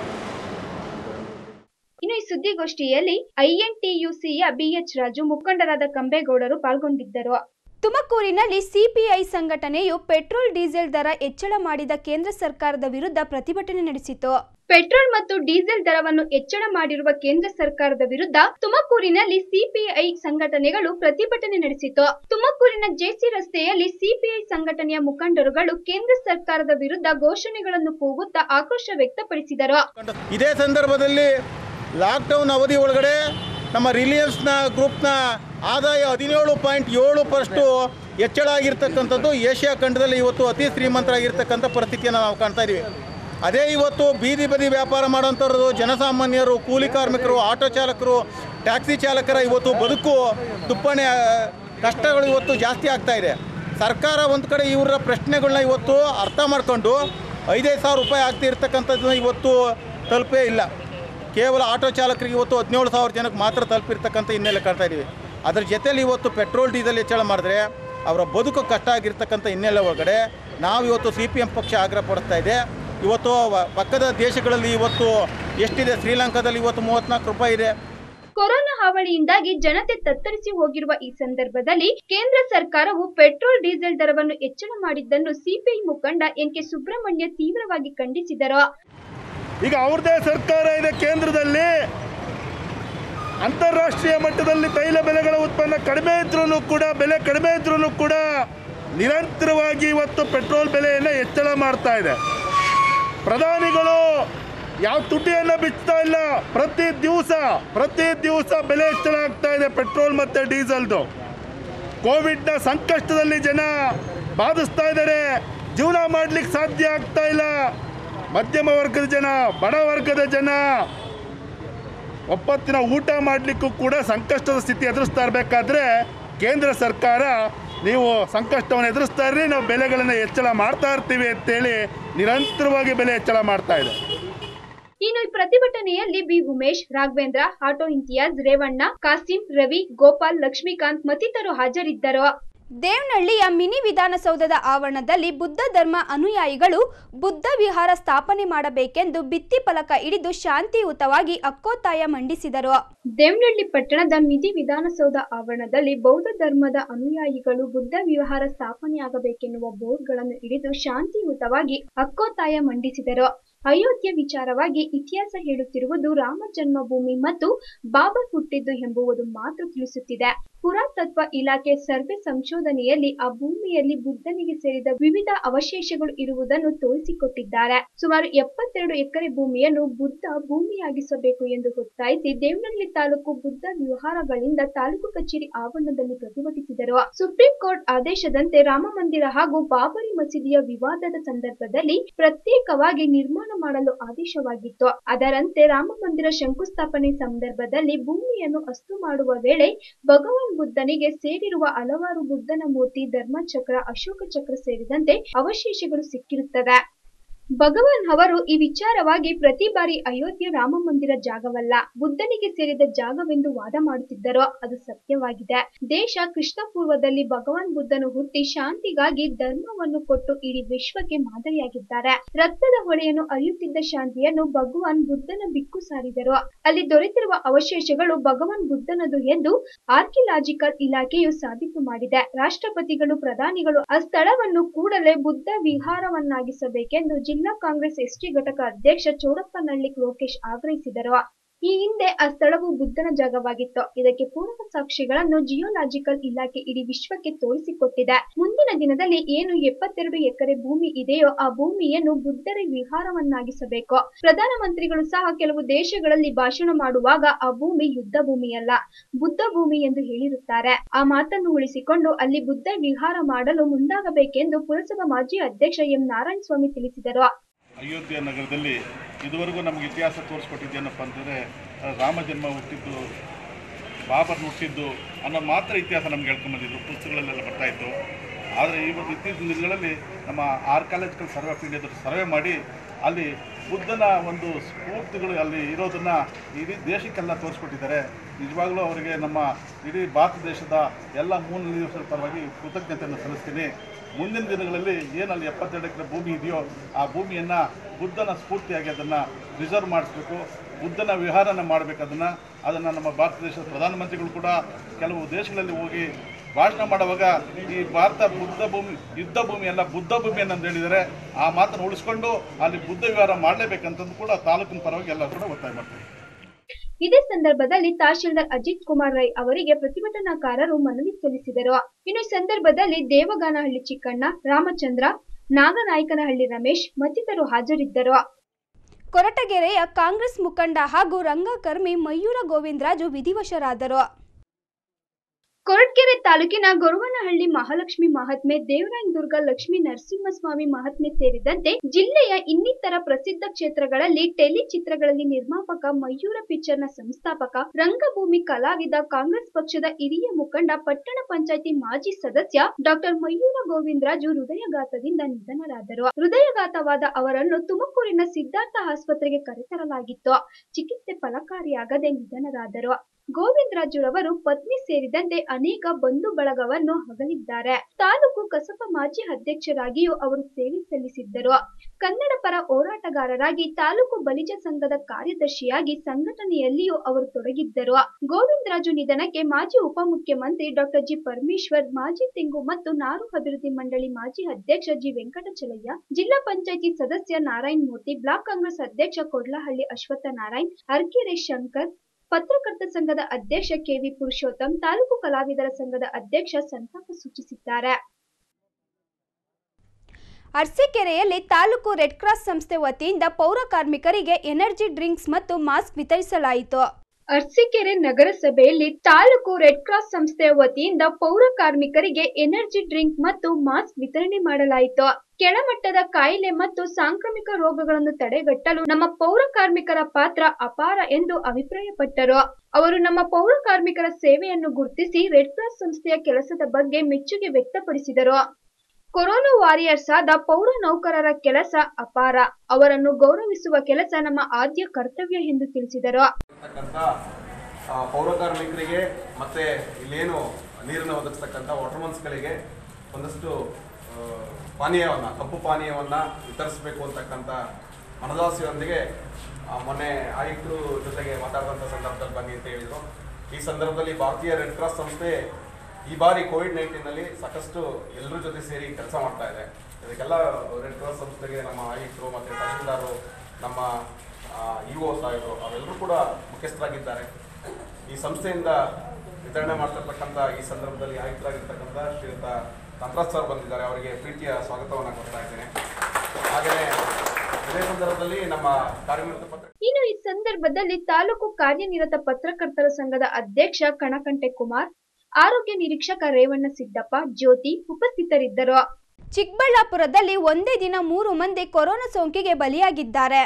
ಇನ್ನು ಈ ಸುದ್ದಿಗೋಷ್ಠಿಯಲ್ಲಿ ಐಎನ್ಟಿಯುಸಿಯ ಬಿಎಚ್ ರಾಜು ಮುಖಂಡರಾದ ಕಂಬೇಗೌಡರು ಪಾಲ್ಗೊಂಡಿದ್ದರು ತುಮಕೂರಿನಲ್ಲಿ ಸಿಪಿಐ ಸಂಘಟನೆಯು ಪೆಟ್ರೋಲ್ ಡೀಸೆಲ್ ದರ ಹೆಚ್ಚಳ ಮಾಡಿದ ಕೇಂದ್ರ ಸರ್ಕಾರದ ವಿರುದ್ಧ ಪ್ರತಿಭಟನೆ ನಡೆಸಿತು ಪೆಟ್ರೋಲ್ ಮತ್ತು ಡೀಸೆಲ್ ದರವನ್ನು ಹೆಚ್ಚಳ ಮಾಡಿರುವ ಕೇಂದ್ರ ಸರ್ಕಾರದ ವಿರುದ್ಧ ತುಮಕೂರಿನಲ್ಲಿ ಸಿಪಿಐ ಸಂಘಟನೆಗಳು ಪ್ರತಿಭಟನೆ ನಡೆಸಿತು ತುಮಕೂರಿನ ಜೆಸಿ ರಸ್ತೆಯಲ್ಲಿ ಸಿಪಿಐ ಸಂಘಟನೆಯ ಮುಖಂಡರುಗಳು ಕೇಂದ್ರ ಸರ್ಕಾರದ ವಿರುದ್ಧ ಘೋಷಣೆಗಳನ್ನು ಕೂಗುತ್ತಾ ಆಕ್ರೋಶ ವ್ಯಕ್ತಪಡಿಸಿದರು ಇದೇ ಸಂದರ್ಭದಲ್ಲಿ ಲಾಕ್ಡೌನ್ ಅವಧಿ ಒಳಗಡೆ ನಮ್ಮ ರಿಲಯನ್ಸ್ನ ಗ್ರೂಪ್ನ ಆದಾಯ ಹದಿನೇಳು ಪಾಯಿಂಟ್ ಏಳು ಪರ್ಸ್ಟು ಹೆಚ್ಚಳ ಆಗಿರ್ತಕ್ಕಂಥದ್ದು ಏಷ್ಯಾ ಖಂಡದಲ್ಲಿ ಇವತ್ತು ಅತಿ ಶ್ರೀಮಂತರಾಗಿರ್ತಕ್ಕಂಥ ಪರಿಸ್ಥಿತಿಯನ್ನು ನಾವು ಕಾಣ್ತಾ ಇದ್ದೀವಿ ಅದೇ ಇವತ್ತು ಬೀದಿ ಬದಿ ವ್ಯಾಪಾರ ಮಾಡೋಂಥವ್ರದ್ದು ಜನಸಾಮಾನ್ಯರು ಕೂಲಿ ಕಾರ್ಮಿಕರು ಆಟೋ ಚಾಲಕರು ಟ್ಯಾಕ್ಸಿ ಚಾಲಕರ ಇವತ್ತು ಬದುಕು ತುಪ್ಪಣೆ ಆ, ಕಷ್ಟಗಳು ಇವತ್ತು ಜಾಸ್ತಿ ಆಗ್ತಾ ಇದೆ ಸರ್ಕಾರ ಒಂದು ಕಡೆ ಇವರ ಪ್ರಶ್ನೆಗಳನ್ನ ಇವತ್ತು ಅರ್ಥ ಮಾಡ್ಕೊಂಡು ಐದೈದು ಸಾವಿರ ರೂಪಾಯಿ ಆಗ್ತಾ ಇರ್ತಕ್ಕಂಥದ್ದನ್ನ ಇವತ್ತು ತಲುಪೇ ಇಲ್ಲ ಕೇವಲ ಆಟೋ ಚಾಲಕರಿಗೆ ಇವತ್ತು ಹದಿನೇಳು ಸಾವಿರ ಜನಕ್ಕೆ ಮಾತ್ರ ತಲುಪಿರ್ತಕ್ಕಂಥ ಹಿನ್ನೆಲೆ ಕಾಣ್ತಾ ಇದ್ದೀವಿ ಅದ್ರ ಜೊತೆಲಿ ಇವತ್ತು ಪೆಟ್ರೋಲ್ ಡೀಸೆಲ್ ಹೆಚ್ಚಳ ಮಾಡಿದ್ರೆ ಅವರ ಬದುಕು ಕಷ್ಟ ಆಗಿರ್ತಕ್ಕಂಥ ಹಿನ್ನೆಲೆ ಒಳಗಡೆ ನಾವು ಇವತ್ತು ಸಿ ಪಿ ಎಮ್ ಪಕ್ಷ ಆಗ್ರಹ ಪಡಿಸ್ತಾ ಇದೆ ಇವತ್ತು ವ- ಪಕ್ಕದ ದೇಶಗಳಲ್ಲಿ ಇವತ್ತು ಎಷ್ಟಿದೆ ಶ್ರೀಲಂಕಾದಲ್ಲಿ ಇವತ್ತು ಮೂವತ್ತ್ನಾಲ್ಕು ರೂಪಾಯಿ ಇದೆ ಕೊರೋನಾ ಹಾವಳಿಯಿಂದಾಗಿ ಜನತೆ ತತ್ತರಿಸಿ ಹೋಗಿರುವ ಈ ಸಂದರ್ಭದಲ್ಲಿ ಕೇಂದ್ರ ಸರ್ಕಾರವು ಪೆಟ್ರೋಲ್ ಡೀಸೆಲ್ ದರವನ್ನು ಹೆಚ್ಚಳ ಮಾಡಿದ್ದನ್ನು ಸಿಪಿಐ ಮುಖಂಡ ಎನ್ ಕೆ ಸುಬ್ರಹ್ಮಣ್ಯ ತೀವ್ರವಾಗಿ ಖಂಡಿಸಿದರು ಈಗ ಅವ್ರದ್ದೇ ಸರ್ಕಾರ ಇದೆ ಕೇಂದ್ರದಲ್ಲಿ ಅಂತಾರಾಷ್ಟ್ರೀಯ ಮಟ್ಟದಲ್ಲಿ ತೈಲ ಬೆಲೆಗಳ ಉತ್ಪನ್ನ ಕಡಿಮೆ ಇದ್ರೂ ಕೂಡ ಬೆಲೆ ಕಡಿಮೆ ಇದ್ರೂ ಕೂಡ ನಿರಂತರವಾಗಿ ಇವತ್ತು ಪೆಟ್ರೋಲ್ ಬೆಲೆಯನ್ನು ಹೆಚ್ಚಳ ಮಾಡ್ತಾ ಇದೆ ಪ್ರಧಾನಿಗಳು ಯಾವ ತುಟಿಯನ್ನು ಬಿಚ್ತಾ ಇಲ್ಲ ಪ್ರತಿ ದಿವಸ ಪ್ರತಿ ದಿವಸ ಬೆಲೆ ಹೆಚ್ಚಳ ಆಗ್ತಾ ಇದೆ ಪೆಟ್ರೋಲ್ ಮತ್ತು ಡೀಸೆಲ್ದು ಕೋವಿಡ್ನ ಸಂಕಷ್ಟದಲ್ಲಿ ಜನ ಬಾಧಿಸ್ತಾ ಇದ್ದಾರೆ ಜೀವನ ಮಾಡ್ಲಿಕ್ಕೆ ಸಾಧ್ಯ ಆಗ್ತಾ ಇಲ್ಲ ಮಧ್ಯಮ ವರ್ಗದ ಜನ ಬಡ ವರ್ಗದ ಜನ ಒಪ್ಪತ್ತಿನ ಊಟ ಮಾಡಲಿಕ್ಕೂ ಕೂಡ ಸಂಕಷ್ಟದ ಸ್ಥಿತಿ ಎದುರಿಸ್ತಾ ಇರಬೇಕಾದ್ರೆ ಕೇಂದ್ರ ಸರ್ಕಾರ ನೀವು ಸಂಕಷ್ಟವನ್ನು ಎದುರಿಸ್ತಾ ಇರ್ರಿ ನಾವು ಬೆಲೆಗಳನ್ನು ಹೆಚ್ಚಳ ಮಾಡ್ತಾ ಇರ್ತೀವಿ ಅಂತೇಳಿ ನಿರಂತರವಾಗಿ ಬೆಲೆ ಹೆಚ್ಚಳ ಮಾಡ್ತಾ ಇದೆ ಇನ್ನು ಈ ಪ್ರತಿಭಟನೆಯಲ್ಲಿ ಬಿ ಉಮೇಶ್ ರಾಘವೇಂದ್ರ ಆಟೋ ಇಂತಿಯಾಜ್ ರೇವಣ್ಣ ಕಾಸಿಂ ರವಿ ಗೋಪಾಲ್ ಲಕ್ಷ್ಮೀಕಾಂತ್ ಮತ್ತಿತರರು ಹಾಜರಿದ್ದರು ದೇವನಹಳ್ಳಿಯ ಮಿನಿ ವಿಧಾನಸೌಧದ ಆವರಣದಲ್ಲಿ ಬುದ್ಧ ಧರ್ಮ ಅನುಯಾಯಿಗಳು ಬುದ್ಧ ವಿಹಾರ ಸ್ಥಾಪನೆ ಮಾಡಬೇಕೆಂದು ಭಿತ್ತಿ ಫಲಕ ಹಿಡಿದು ಶಾಂತಿಯುತವಾಗಿ ಹಕ್ಕೋತ್ತಾಯ ಮಂಡಿಸಿದರು ದೇವನಹಳ್ಳಿ ಪಟ್ಟಣದ ಮಿನಿ ವಿಧಾನಸೌಧ ಆವರಣದಲ್ಲಿ ಬೌದ್ಧ ಧರ್ಮದ ಅನುಯಾಯಿಗಳು ಬುದ್ಧ ವಿಹಾರ ಸ್ಥಾಪನೆಯಾಗಬೇಕೆನ್ನುವ ಬೋರ್ಡ್ಗಳನ್ನು ಹಿಡಿದು ಶಾಂತಿಯುತವಾಗಿ ಹಕ್ಕೋತ್ತಾಯ ಮಂಡಿಸಿದರು ಅಯೋಧ್ಯೆ ವಿಚಾರವಾಗಿ ಇತಿಹಾಸ ಹೇಳುತ್ತಿರುವುದು ರಾಮ ಜನ್ಮಭೂಮಿ ಮತ್ತು ಬಾಬರ್ ಹುಟ್ಟಿದ್ದು ಎಂಬುವುದು ಮಾತ್ರ ತಿಳಿಸುತ್ತಿದೆ ಪುರಾತತ್ವ ಇಲಾಖೆ ಸರ್ವೆ ಸಂಶೋಧನೆಯಲ್ಲಿ ಆ ಭೂಮಿಯಲ್ಲಿ ಬುದ್ಧನಿಗೆ ಸೇರಿದ ವಿವಿಧ ಅವಶೇಷಗಳು ಇರುವುದನ್ನು ತೋರಿಸಿಕೊಟ್ಟಿದ್ದಾರೆ ಸುಮಾರು ಎಪ್ಪತ್ತೆರಡು ಎಕರೆ ಭೂಮಿಯನ್ನು ಬುದ್ಧ ಭೂಮಿಯಾಗಿಸಬೇಕು ಎಂದು ಒತ್ತಾಯಿಸಿ ದೇವನಹಳ್ಳಿ ತಾಲೂಕು ಬುದ್ಧ ವ್ಯವಹಾರಗಳಿಂದ ತಾಲೂಕು ಕಚೇರಿ ಆವರಣದಲ್ಲಿ ಪ್ರತಿಭಟಿಸಿದರು ಸುಪ್ರೀಂ ಕೋರ್ಟ್ ಆದೇಶದಂತೆ ರಾಮ ಮಂದಿರ ಹಾಗೂ ಬಾಬರಿ ಮಸೀದಿಯ ವಿವಾದದ ಸಂದರ್ಭದಲ್ಲಿ ಪ್ರತ್ಯೇಕವಾಗಿ ನಿರ್ಮಾಣ ಮಾಡಲು ಆದೇಶವಾಗಿತ್ತು ಅದರಂತೆ ರಾಮ ಮಂದಿರ ಶಂಕುಸ್ಥಾಪನೆ ಸಂದರ್ಭದಲ್ಲಿ ಭೂಮಿಯನ್ನು ಅಸ್ತು ಮಾಡುವ ವೇಳೆ ಭಗವಾನ್ ಬುದ್ಧನಿಗೆ ಸೇರಿರುವ ಹಲವಾರು ಬುದ್ಧನ ಮೂರ್ತಿ ಧರ್ಮಚಕ್ರ ಅಶೋಕ ಚಕ್ರ ಸೇರಿದಂತೆ ಅವಶೇಷಗಳು ಸಿಕ್ಕಿರುತ್ತವೆ ಭಗವಾನ್ ಅವರು ಈ ವಿಚಾರವಾಗಿ ಪ್ರತಿ ಬಾರಿ ಅಯೋಧ್ಯೆ ರಾಮ ಮಂದಿರ ಜಾಗವಲ್ಲ ಬುದ್ಧನಿಗೆ ಸೇರಿದ ಜಾಗವೆಂದು ವಾದ ಮಾಡುತ್ತಿದ್ದರೋ ಅದು ಸತ್ಯವಾಗಿದೆ ದೇಶ ಕ್ರಿಸ್ತಪೂರ್ವದಲ್ಲಿ ಭಗವಾನ್ ಬುದ್ಧನು ಹುಟ್ಟಿ ಶಾಂತಿಗಾಗಿ ಧರ್ಮವನ್ನು ಕೊಟ್ಟು ಇಡೀ ವಿಶ್ವಕ್ಕೆ ಮಾದರಿಯಾಗಿದ್ದಾರೆ ರಕ್ತದ ಹೊಳೆಯನ್ನು ಅರಿಯುತ್ತಿದ್ದ ಶಾಂತಿಯನ್ನು ಭಗವಾನ್ ಬುದ್ಧನ ಬಿಕ್ಕು ಸಾರಿದರು ಅಲ್ಲಿ ದೊರೆತಿರುವ ಅವಶೇಷಗಳು ಭಗವಾನ್ ಬುದ್ಧನದು ಎಂದು ಆರ್ಕಿಲಾಜಿಕಲ್ ಇಲಾಖೆಯು ಸಾಬೀತು ಮಾಡಿದೆ ರಾಷ್ಟ್ರಪತಿಗಳು ಪ್ರಧಾನಿಗಳು ಆ ಸ್ಥಳವನ್ನು ಕೂಡಲೇ ಬುದ್ಧ ವಿಹಾರವನ್ನಾಗಿಸಬೇಕೆಂದು ಜಿಲ್ಲಾ ಕಾಂಗ್ರೆಸ್ ಎಸ್ಟಿ ಘಟಕ ಅಧ್ಯಕ್ಷ ಚೌಡಪ್ಪನಹಳ್ಳಿ ಲೋಕೇಶ್ ಆಗ್ರಹಿಸಿದರು ಈ ಹಿಂದೆ ಆ ಸ್ಥಳವು ಬುದ್ಧನ ಜಾಗವಾಗಿತ್ತು ಇದಕ್ಕೆ ಪೂರಕ ಸಾಕ್ಷಿಗಳನ್ನು ಜಿಯೋಲಾಜಿಕಲ್ ಇಲಾಖೆ ಇಡೀ ವಿಶ್ವಕ್ಕೆ ತೋರಿಸಿಕೊಟ್ಟಿದೆ ಮುಂದಿನ ದಿನದಲ್ಲಿ ಏನು ಎಪ್ಪತ್ತೆರಡು ಎಕರೆ ಭೂಮಿ ಇದೆಯೋ ಆ ಭೂಮಿಯನ್ನು ಬುದ್ಧರ ವಿಹಾರವನ್ನಾಗಿಸಬೇಕು ಪ್ರಧಾನಮಂತ್ರಿಗಳು ಸಹ ಕೆಲವು ದೇಶಗಳಲ್ಲಿ ಭಾಷಣ ಮಾಡುವಾಗ ಆ ಭೂಮಿ ಯುದ್ಧ ಭೂಮಿಯಲ್ಲ ಬುದ್ಧ ಭೂಮಿ ಎಂದು ಹೇಳಿರುತ್ತಾರೆ ಆ ಮಾತನ್ನು ಉಳಿಸಿಕೊಂಡು ಅಲ್ಲಿ ಬುದ್ಧ ವಿಹಾರ ಮಾಡಲು ಮುಂದಾಗಬೇಕೆಂದು ಪುರಸಭಾ ಮಾಜಿ ಅಧ್ಯಕ್ಷ ಎಂ ನಾರಾಯಣ ಸ್ವಾಮಿ ತಿಳಿಸಿದರು ಅಯೋಧ್ಯೆ ನಗರದಲ್ಲಿ ಇದುವರೆಗೂ ನಮಗೆ ಇತಿಹಾಸ ತೋರಿಸ್ಕೊಟ್ಟಿದ್ದೇನಪ್ಪ ಅಂತಂದರೆ ರಾಮ ಜನ್ಮ ಹುಟ್ಟಿದ್ದು ಬಾಬರ್ ಹುಟ್ಟಿದ್ದು ಅನ್ನೋ ಮಾತ್ರ ಇತಿಹಾಸ ನಮ್ಗೆ ಹೇಳ್ಕೊಂಬಂದಿದ್ದು ಪುಸ್ತಕಗಳಲ್ಲೆಲ್ಲ ಬರ್ತಾ ಇತ್ತು ಆದರೆ ಇವತ್ತು ಇತ್ತೀಚಿನ ದಿನಗಳಲ್ಲಿ ನಮ್ಮ ಆರ್ಕಾಲಜಿಕಲ್ ಸರ್ವೆ ಆಫ್ ಇಂಡಿಯಾದವರು ಸರ್ವೆ ಮಾಡಿ ಅಲ್ಲಿ ಬುದ್ಧನ ಒಂದು ಸ್ಫೂರ್ತಿಗಳು ಅಲ್ಲಿ ಇರೋದನ್ನು ಇಡೀ ದೇಶಕ್ಕೆಲ್ಲ ತೋರಿಸ್ಕೊಟ್ಟಿದ್ದಾರೆ ನಿಜವಾಗ್ಲೂ ಅವರಿಗೆ ನಮ್ಮ ಇಡೀ ಭಾರತ ದೇಶದ ಎಲ್ಲ ಮೂಲ ನಿವಾಸಿಗಳ ಪರವಾಗಿ ಕೃತಜ್ಞತೆಯನ್ನು ಸಲ್ಲಿಸ್ತೀನಿ ಮುಂದಿನ ದಿನಗಳಲ್ಲಿ ಏನಲ್ಲಿ ಎಪ್ಪತ್ತೆರಡು ಎಕರೆ ಭೂಮಿ ಇದೆಯೋ ಆ ಭೂಮಿಯನ್ನು ಬುದ್ಧನ ಸ್ಫೂರ್ತಿಯಾಗಿ ಅದನ್ನು ರಿಸರ್ವ್ ಮಾಡಿಸ್ಬೇಕು ಬುದ್ಧನ ವಿಹಾರನ ಮಾಡಬೇಕು ಅದನ್ನು ಅದನ್ನು ನಮ್ಮ ಭಾರತ ದೇಶದ ಪ್ರಧಾನಮಂತ್ರಿಗಳು ಕೂಡ ಕೆಲವು ದೇಶಗಳಲ್ಲಿ ಹೋಗಿ ಭಾಷಣ ಮಾಡುವಾಗ ಈ ಭಾರತ ಬುದ್ಧ ಭೂಮಿ ಯುದ್ಧ ಭೂಮಿ ಅಲ್ಲ ಬುದ್ಧ ಭೂಮಿ ಅಂತ ಹೇಳಿದ್ದಾರೆ ಆ ಮಾತನ್ನು ಉಳಿಸ್ಕೊಂಡು ಅಲ್ಲಿ ಬುದ್ಧ ವಿಹಾರ ಮಾಡಲೇಬೇಕಂತಂದು ಕೂಡ ತಾಲೂಕಿನ ಪರವಾಗಿ ಎಲ್ಲ ಕೂಡ ಒತ್ತಾಯ ಮಾಡ್ತಾರೆ ಇದೇ ಸಂದರ್ಭದಲ್ಲಿ ತಹಶೀಲ್ದಾರ್ ಅಜಿತ್ ಕುಮಾರ್ ರೈ ಅವರಿಗೆ ಪ್ರತಿಭಟನಾಕಾರರು ಮನವಿ ಸಲ್ಲಿಸಿದರು ಇನ್ನು ಈ ಸಂದರ್ಭದಲ್ಲಿ ದೇವಗಾನಹಳ್ಳಿ ಚಿಕ್ಕಣ್ಣ ರಾಮಚಂದ್ರ ನಾಗನಾಯಕನಹಳ್ಳಿ ರಮೇಶ್ ಮತ್ತಿತರರು ಹಾಜರಿದ್ದರು ಕೊರಟಗೆರೆಯ ಕಾಂಗ್ರೆಸ್ ಮುಖಂಡ ಹಾಗೂ ರಂಗಕರ್ಮಿ ಮಯೂರ ಗೋವಿಂದರಾಜು ವಿಧಿವಶರಾದರು ಕೊರಟಗೆರೆ ತಾಲೂಕಿನ ಗೊರವನಹಳ್ಳಿ ಮಹಾಲಕ್ಷ್ಮಿ ಮಹಾತ್ಮೆ ದೇವರಾಯನದುರ್ಗ ಲಕ್ಷ್ಮೀ ನರಸಿಂಹಸ್ವಾಮಿ ಮಹಾತ್ಮೆ ಸೇರಿದಂತೆ ಜಿಲ್ಲೆಯ ಇನ್ನಿತರ ಪ್ರಸಿದ್ಧ ಕ್ಷೇತ್ರಗಳಲ್ಲಿ ಟೆಲಿ ಚಿತ್ರಗಳಲ್ಲಿ ನಿರ್ಮಾಪಕ ಮಯೂರ ಪಿಕ್ಚರ್ನ ಸಂಸ್ಥಾಪಕ ರಂಗಭೂಮಿ ಕಲಾವಿದ ಕಾಂಗ್ರೆಸ್ ಪಕ್ಷದ ಹಿರಿಯ ಮುಖಂಡ ಪಟ್ಟಣ ಪಂಚಾಯಿತಿ ಮಾಜಿ ಸದಸ್ಯ ಡಾಕ್ಟರ್ ಮಯೂರ ಗೋವಿಂದರಾಜು ಹೃದಯಘಾತದಿಂದ ನಿಧನರಾದರು ಹೃದಯಘಾತವಾದ ಅವರನ್ನು ತುಮಕೂರಿನ ಸಿದ್ಧಾರ್ಥ ಆಸ್ಪತ್ರೆಗೆ ಕರೆತರಲಾಗಿತ್ತು ಚಿಕಿತ್ಸೆ ಫಲಕಾರಿಯಾಗದೆ ನಿಧನರಾದರು ಗೋವಿಂದರಾಜುರವರು ಪತ್ನಿ ಸೇರಿದಂತೆ ಅನೇಕ ಬಂಧು ಬಳಗವನ್ನು ಅಗಲಿದ್ದಾರೆ ತಾಲೂಕು ಕಸಪ ಮಾಜಿ ಅಧ್ಯಕ್ಷರಾಗಿಯೂ ಅವರು ಸೇವೆ ಸಲ್ಲಿಸಿದ್ದರು ಕನ್ನಡ ಪರ ಹೋರಾಟಗಾರರಾಗಿ ತಾಲೂಕು ಬಲಿಜ ಸಂಘದ ಕಾರ್ಯದರ್ಶಿಯಾಗಿ ಸಂಘಟನೆಯಲ್ಲಿಯೂ ಅವರು ತೊಡಗಿದ್ದರು ಗೋವಿಂದರಾಜು ನಿಧನಕ್ಕೆ ಮಾಜಿ ಉಪಮುಖ್ಯಮಂತ್ರಿ ಡಾಕ್ಟರ್ ಜಿ ಪರಮೇಶ್ವರ್ ಮಾಜಿ ತೆಂಗು ಮತ್ತು ನಾರು ಅಭಿವೃದ್ಧಿ ಮಂಡಳಿ ಮಾಜಿ ಅಧ್ಯಕ್ಷ ಜಿ ವೆಂಕಟಚಲಯ್ಯ ಜಿಲ್ಲಾ ಪಂಚಾಯಿತಿ ಸದಸ್ಯ ನಾರಾಯಣ ಮೂರ್ತಿ ಬ್ಲಾಕ್ ಕಾಂಗ್ರೆಸ್ ಅಧ್ಯಕ್ಷ ಕೊಡ್ಲಹಳ್ಳಿ ಅಶ್ವತ್ಥ ನಾರಾಯಣ್ ಅರ್ಕೆರೆ ಶಂಕರ್ ಪತ್ರಕರ್ತ ಸಂಘದ ಅಧ್ಯಕ್ಷ ಕೆವಿ ಪುರುಷೋತ್ತಮ್ ತಾಲೂಕು ಕಲಾವಿದರ ಸಂಘದ ಅಧ್ಯಕ್ಷ ಸಂತಾಪ ಸೂಚಿಸಿದ್ದಾರೆ ಅರಸೀಕೆರೆಯಲ್ಲಿ ತಾಲೂಕು ರೆಡ್ ಕ್ರಾಸ್ ಸಂಸ್ಥೆ ವತಿಯಿಂದ ಪೌರ ಕಾರ್ಮಿಕರಿಗೆ ಎನರ್ಜಿ ಡ್ರಿಂಕ್ಸ್ ಮತ್ತು ಮಾಸ್ಕ್ ವಿತರಿಸಲಾಯಿತು ಅರಸೀಕೆರೆ ನಗರಸಭೆಯಲ್ಲಿ ತಾಲೂಕು ರೆಡ್ ಕ್ರಾಸ್ ಸಂಸ್ಥೆಯ ವತಿಯಿಂದ ಪೌರ ಕಾರ್ಮಿಕರಿಗೆ ಎನರ್ಜಿ ಡ್ರಿಂಕ್ ಮತ್ತು ಮಾಸ್ಕ್ ವಿತರಣೆ ಮಾಡಲಾಯಿತು ಕೆಳಮಟ್ಟದ ಕಾಯಿಲೆ ಮತ್ತು ಸಾಂಕ್ರಾಮಿಕ ರೋಗಗಳನ್ನು ತಡೆಗಟ್ಟಲು ನಮ್ಮ ಪೌರ ಕಾರ್ಮಿಕರ ಪಾತ್ರ ಅಪಾರ ಎಂದು ಅಭಿಪ್ರಾಯಪಟ್ಟರು ಅವರು ನಮ್ಮ ಪೌರ ಕಾರ್ಮಿಕರ ಸೇವೆಯನ್ನು ಗುರುತಿಸಿ ರೆಡ್ ಕ್ರಾಸ್ ಸಂಸ್ಥೆಯ ಕೆಲಸದ ಬಗ್ಗೆ ಮೆಚ್ಚುಗೆ ವ್ಯಕ್ತಪಡಿಸಿದರು ಕೊರೋನಾ ವಾರಿಯರ್ಸ್ ಆದ ಪೌರ ನೌಕರರ ಕೆಲಸ ಅಪಾರ ಅವರನ್ನು ಗೌರವಿಸುವ ಕೆಲಸ ನಮ್ಮ ಆದ್ಯ ಕರ್ತವ್ಯ ಎಂದು ತಿಳಿಸಿದರು ಇರ್ತಕ್ಕಂಥ ಆ, ಪೌರ ಕಾರ್ಮಿಕರಿಗೆ ಮತ್ತು ಇಲ್ಲೇನು ನೀರನ್ನು ಒದಗಿಸ್ತಕ್ಕಂಥ ವಾಟರ್ಮನ್ಸ್ಗಳಿಗೆ ಒಂದಷ್ಟು ಆ, ಪಾನೀಯವನ್ನು ಕಪ್ಪು ಪಾನೀಯವನ್ನು ವಿತರಿಸಬೇಕು ಅಂತಕ್ಕಂಥ ಮನದಾಸೆಯೊಂದಿಗೆ ಆ, ಮೊನ್ನೆ ಆಯುಕ್ತರು ಜೊತೆಗೆ ಮಾತಾಡುವಂಥ ಸಂದರ್ಭದಲ್ಲಿ ಬನ್ನಿ ಅಂತ ಹೇಳಿದರು ಈ ಸಂದರ್ಭದಲ್ಲಿ ಭಾರತೀಯ ರೆಡ್ ಕ್ರಾಸ್ ಸಂಸ್ಥೆ ಈ ಬಾರಿ ಕೋವಿಡ್ ನೈನ್ಟೀನಲ್ಲಿ ಸಾಕಷ್ಟು ಎಲ್ಲರ ಜೊತೆ ಸೇರಿ ಕೆಲಸ ಮಾಡ್ತಾ ಇದೆ ಇದಕ್ಕೆಲ್ಲ ರೆಡ್ ಕ್ರಾಸ್ ಸಂಸ್ಥೆಗೆ ನಮ್ಮ ಆಯುಕ್ತರು ಮತ್ತು ತಹಶೀಲ್ದಾರರು ನಮ್ಮ ಇ ಒ ಸಾಹೇಬರು ಅವರೆಲ್ಲರೂ ಕೂಡ ಮುಖ್ಯಸ್ಥರಾಗಿದ್ದಾರೆ ಈ ಸಂಸ್ಥೆಯಿಂದ ವಿತರಣೆ ಮಾಡ್ತಿರ್ತಕ್ಕಂಥ ಈ ಸಂದರ್ಭದಲ್ಲಿ ಆಯುಕ್ತರಾಗಿರ್ತಕ್ಕಂಥ ಶ್ರೀಯುತ ತಂತ್ರಾಜ್ ಸರ್ ಬಂದಿದ್ದಾರೆ ಅವರಿಗೆ ಪ್ರೀತಿಯ ಸ್ವಾಗತವನ್ನು ಕೊಡ್ತಾ ಇದ್ದೇನೆ ಹಾಗೆಯೇ ಇದೇ ಸಂದರ್ಭದಲ್ಲಿ ನಮ್ಮ ಕಾರ್ಯನಿರತ ಪತ್ರ ಇನ್ನು ಈ ಸಂದರ್ಭದಲ್ಲಿ ತಾಲೂಕು ಕಾರ್ಯನಿರತ ಪತ್ರಕರ್ತರ ಸಂಘದ ಅಧ್ಯಕ್ಷ ಕಣಕಂಟೆ ಕುಮಾರ್ ಆರೋಗ್ಯ ನಿರೀಕ್ಷಕ ರೇವಣ್ಣ ಸಿದ್ದಪ್ಪ ಜ್ಯೋತಿ ಉಪಸ್ಥಿತರಿದ್ದರು ಚಿಕ್ಕಬಳ್ಳಾಪುರದಲ್ಲಿ ಒಂದೇ ದಿನ ಮೂರು ಮಂದಿ ಕೊರೋನಾ ಸೋಂಕಿಗೆ ಬಲಿಯಾಗಿದ್ದಾರೆ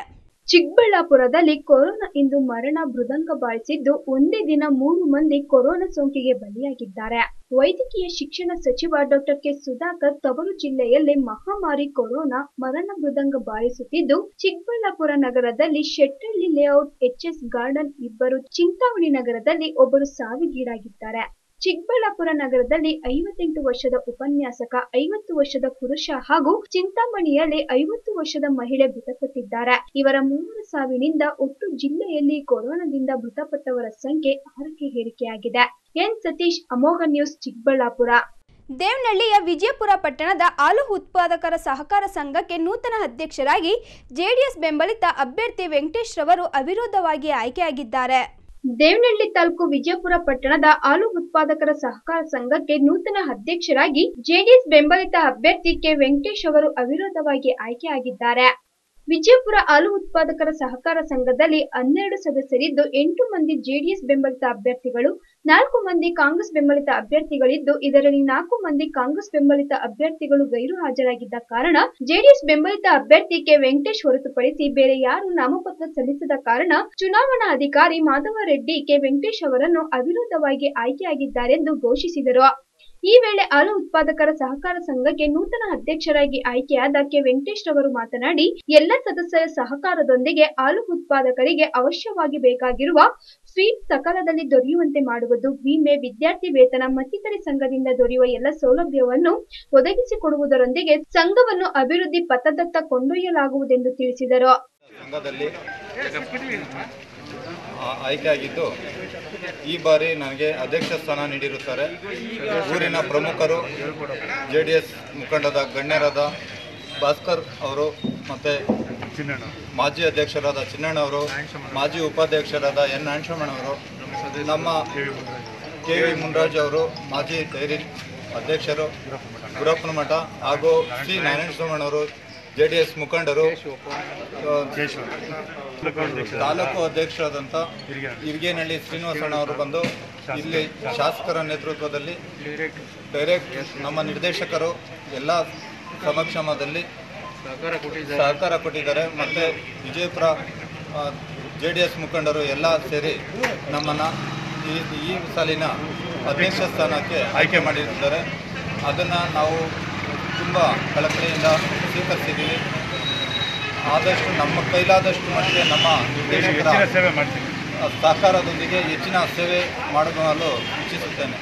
ಚಿಕ್ಕಬಳ್ಳಾಪುರದಲ್ಲಿ ಕೊರೋನಾ ಇಂದು ಮರಣ ಮೃದಂಗ ಬಾರಿಸಿದ್ದು ಒಂದೇ ದಿನ ಮೂರು ಮಂದಿ ಕೊರೋನಾ ಸೋಂಕಿಗೆ ಬಲಿಯಾಗಿದ್ದಾರೆ ವೈದ್ಯಕೀಯ ಶಿಕ್ಷಣ ಸಚಿವ ಡಾಕ್ಟರ್ ಕೆ ಸುಧಾಕರ್ ತವರು ಜಿಲ್ಲೆಯಲ್ಲಿ ಮಹಾಮಾರಿ ಕೊರೋನಾ ಮರಣ ಮೃದಂಗ ಬಾರಿಸುತ್ತಿದ್ದು ಚಿಕ್ಕಬಳ್ಳಾಪುರ ನಗರದಲ್ಲಿ ಶೆಟ್ಟಳ್ಳಿ ಲೇಔಟ್ ಎಚ್ಎಸ್ ಗಾರ್ಡನ್ ಇಬ್ಬರು ಚಿಂತಾಮಣಿ ನಗರದಲ್ಲಿ ಒಬ್ಬರು ಸಾವಿಗೀಡಾಗಿದ್ದಾರೆ ಚಿಕ್ಕಬಳ್ಳಾಪುರ ನಗರದಲ್ಲಿ ಐವತ್ತೆಂಟು ವರ್ಷದ ಉಪನ್ಯಾಸಕ ಐವತ್ತು ವರ್ಷದ ಪುರುಷ ಹಾಗೂ ಚಿಂತಾಮಣಿಯಲ್ಲಿ ಐವತ್ತು ವರ್ಷದ ಮಹಿಳೆ ಮೃತಪಟ್ಟಿದ್ದಾರೆ ಇವರ ಮೂವರ ಸಾವಿನಿಂದ ಒಟ್ಟು ಜಿಲ್ಲೆಯಲ್ಲಿ ಕೊರೋನಾದಿಂದ ಮೃತಪಟ್ಟವರ ಸಂಖ್ಯೆ ಆರಕ್ಕೆ ಏರಿಕೆಯಾಗಿದೆ ಎನ್ ಸತೀಶ್ ಅಮೋಘ ನ್ಯೂಸ್ ಚಿಕ್ಕಬಳ್ಳಾಪುರ ದೇವನಹಳ್ಳಿಯ ವಿಜಯಪುರ ಪಟ್ಟಣದ ಹಾಲು ಉತ್ಪಾದಕರ ಸಹಕಾರ ಸಂಘಕ್ಕೆ ನೂತನ ಅಧ್ಯಕ್ಷರಾಗಿ ಜೆಡಿಎಸ್ ಬೆಂಬಲಿತ ಅಭ್ಯರ್ಥಿ ವೆಂಕಟೇಶ್ ರವರು ಅವಿರೋಧವಾಗಿ ಆಯ್ಕೆಯಾಗಿದ್ದಾರೆ ದೇವನಹಳ್ಳಿ ತಾಲೂಕು ವಿಜಯಪುರ ಪಟ್ಟಣದ ಹಾಲು ಉತ್ಪಾದಕರ ಸಹಕಾರ ಸಂಘಕ್ಕೆ ನೂತನ ಅಧ್ಯಕ್ಷರಾಗಿ ಜೆಡಿಎಸ್ ಬೆಂಬಲಿತ ಅಭ್ಯರ್ಥಿ ಕೆ ವೆಂಕಟೇಶ್ ಅವರು ಅವಿರೋಧವಾಗಿ ಆಯ್ಕೆಯಾಗಿದ್ದಾರೆ ವಿಜಯಪುರ ಹಾಲು ಉತ್ಪಾದಕರ ಸಹಕಾರ ಸಂಘದಲ್ಲಿ ಹನ್ನೆರಡು ಸದಸ್ಯರಿದ್ದು ಎಂಟು ಮಂದಿ ಜೆಡಿಎಸ್ ಬೆಂಬಲಿತ ಅಭ್ಯರ್ಥಿಗಳು ನಾಲ್ಕು ಮಂದಿ ಕಾಂಗ್ರೆಸ್ ಬೆಂಬಲಿತ ಅಭ್ಯರ್ಥಿಗಳಿದ್ದು ಇದರಲ್ಲಿ ನಾಲ್ಕು ಮಂದಿ ಕಾಂಗ್ರೆಸ್ ಬೆಂಬಲಿತ ಅಭ್ಯರ್ಥಿಗಳು ಗೈರು ಹಾಜರಾಗಿದ್ದ ಕಾರಣ ಜೆಡಿಎಸ್ ಬೆಂಬಲಿತ ಅಭ್ಯರ್ಥಿ ಕೆ ವೆಂಕಟೇಶ್ ಹೊರತುಪಡಿಸಿ ಬೇರೆ ಯಾರು ನಾಮಪತ್ರ ಸಲ್ಲಿಸದ ಕಾರಣ ಚುನಾವಣಾ ಅಧಿಕಾರಿ ಮಾಧವ ರೆಡ್ಡಿ ಕೆ ವೆಂಕಟೇಶ್ ಅವರನ್ನು ಅವಿರೋಧವಾಗಿ ಆಯ್ಕೆಯಾಗಿದ್ದಾರೆಂದು ಘೋಷಿಸಿದರು ಈ ವೇಳೆ ಹಾಲು ಉತ್ಪಾದಕರ ಸಹಕಾರ ಸಂಘಕ್ಕೆ ನೂತನ ಅಧ್ಯಕ್ಷರಾಗಿ ಆಯ್ಕೆಯಾದ ಕೆ ವೆಂಕಟೇಶ್ ರವರು ಮಾತನಾಡಿ ಎಲ್ಲ ಸದಸ್ಯರ ಸಹಕಾರದೊಂದಿಗೆ ಹಾಲು ಉತ್ಪಾದಕರಿಗೆ ಅವಶ್ಯವಾಗಿ ಬೇಕಾಗಿರುವ ಫೀಡ್ ಸಕಾಲದಲ್ಲಿ ದೊರೆಯುವಂತೆ ಮಾಡುವುದು ವಿಮೆ ವಿದ್ಯಾರ್ಥಿ ವೇತನ ಮತ್ತಿತರೆ ಸಂಘದಿಂದ ದೊರೆಯುವ ಎಲ್ಲ ಸೌಲಭ್ಯವನ್ನು ಒದಗಿಸಿಕೊಡುವುದರೊಂದಿಗೆ ಸಂಘವನ್ನು ಅಭಿವೃದ್ಧಿ ಪಥದತ್ತ ಕೊಂಡೊಯ್ಯಲಾಗುವುದೆಂದು ತಿಳಿಸಿದರು ಸಂಘದಲ್ಲಿ ಆ- ಆಯ್ಕೆಯಾಗಿದ್ದು ಈ ಬಾರಿ ನನಗೆ ಅಧ್ಯಕ್ಷ ಸ್ಥಾನ ನೀಡಿರುತ್ತಾರೆ ಊರಿನ ಪ್ರಮುಖರು ಜೆ ಡಿ ಎಸ್ ಮುಖಂಡದ ಗಣ್ಯರಾದ ಭಾಸ್ಕರ್ ಅವರು ಮತ್ತು ಮಾಜಿ ಅಧ್ಯಕ್ಷರಾದ ಚಿನ್ನಣ್ಣ ಅವರು ಮಾಜಿ ಉಪಾಧ್ಯಕ್ಷರಾದ ಎನ್ ಅವರು ನಮ್ಮ ಕೆ ವಿ ಮುನ್ರಾಜ್ ಅವರು ಮಾಜಿ ಡೈರಿ ಅಧ್ಯಕ್ಷರು ಗುರಪ್ಪನ ಮಠ ಹಾಗೂ ಸಿ ನಾರಾಯಣಸ್ವಾಮಣ್ಣವರು ಜೆ ಡಿ ಎಸ್ ಮುಖಂಡರು ತಾಲೂಕು ಅಧ್ಯಕ್ಷರಾದಂಥ ಇರ್ಗೇನಹಳ್ಳಿ ಶ್ರೀನಿವಾಸಣ್ಣ ಅವರು ಬಂದು ಇಲ್ಲಿ ಶಾಸಕರ ನೇತೃತ್ವದಲ್ಲಿ ಡೈರೆಕ್ಟ್ ನಮ್ಮ ನಿರ್ದೇಶಕರು ಎಲ್ಲ ಸಮಕ್ಷಮದಲ್ಲಿ ಸಹಕಾರ ಕೊಟ್ಟಿದ್ದಾರೆ ಮತ್ತು ವಿಜಯಪುರ ಜೆ ಡಿ ಎಸ್ ಮುಖಂಡರು ಎಲ್ಲ ಸೇರಿ ನಮ್ಮನ್ನು ಈ ಈ ಸಾಲಿನ ಅಧ್ಯಕ್ಷ ಸ್ಥಾನಕ್ಕೆ ಆಯ್ಕೆ ಮಾಡಿದ್ದಾರೆ ಅದನ್ನು ನಾವು ತುಂಬ ಕಳಕಳಿಯಿಂದ ಸ್ವೀಕರಿಸಿದ್ದೀವಿ ಆದಷ್ಟು ನಮ್ಮ ಕೈಲಾದಷ್ಟು ಮಟ್ಟಿಗೆ ನಮ್ಮ ನಿರ್ದೇಶಕರ ಸೇವೆ ಮಾಡ್ತೀನಿ ಸಹಕಾರದೊಂದಿಗೆ ಹೆಚ್ಚಿನ ಸೇವೆ ಮಾಡಲು ಇಚ್ಛಿಸುತ್ತೇನೆ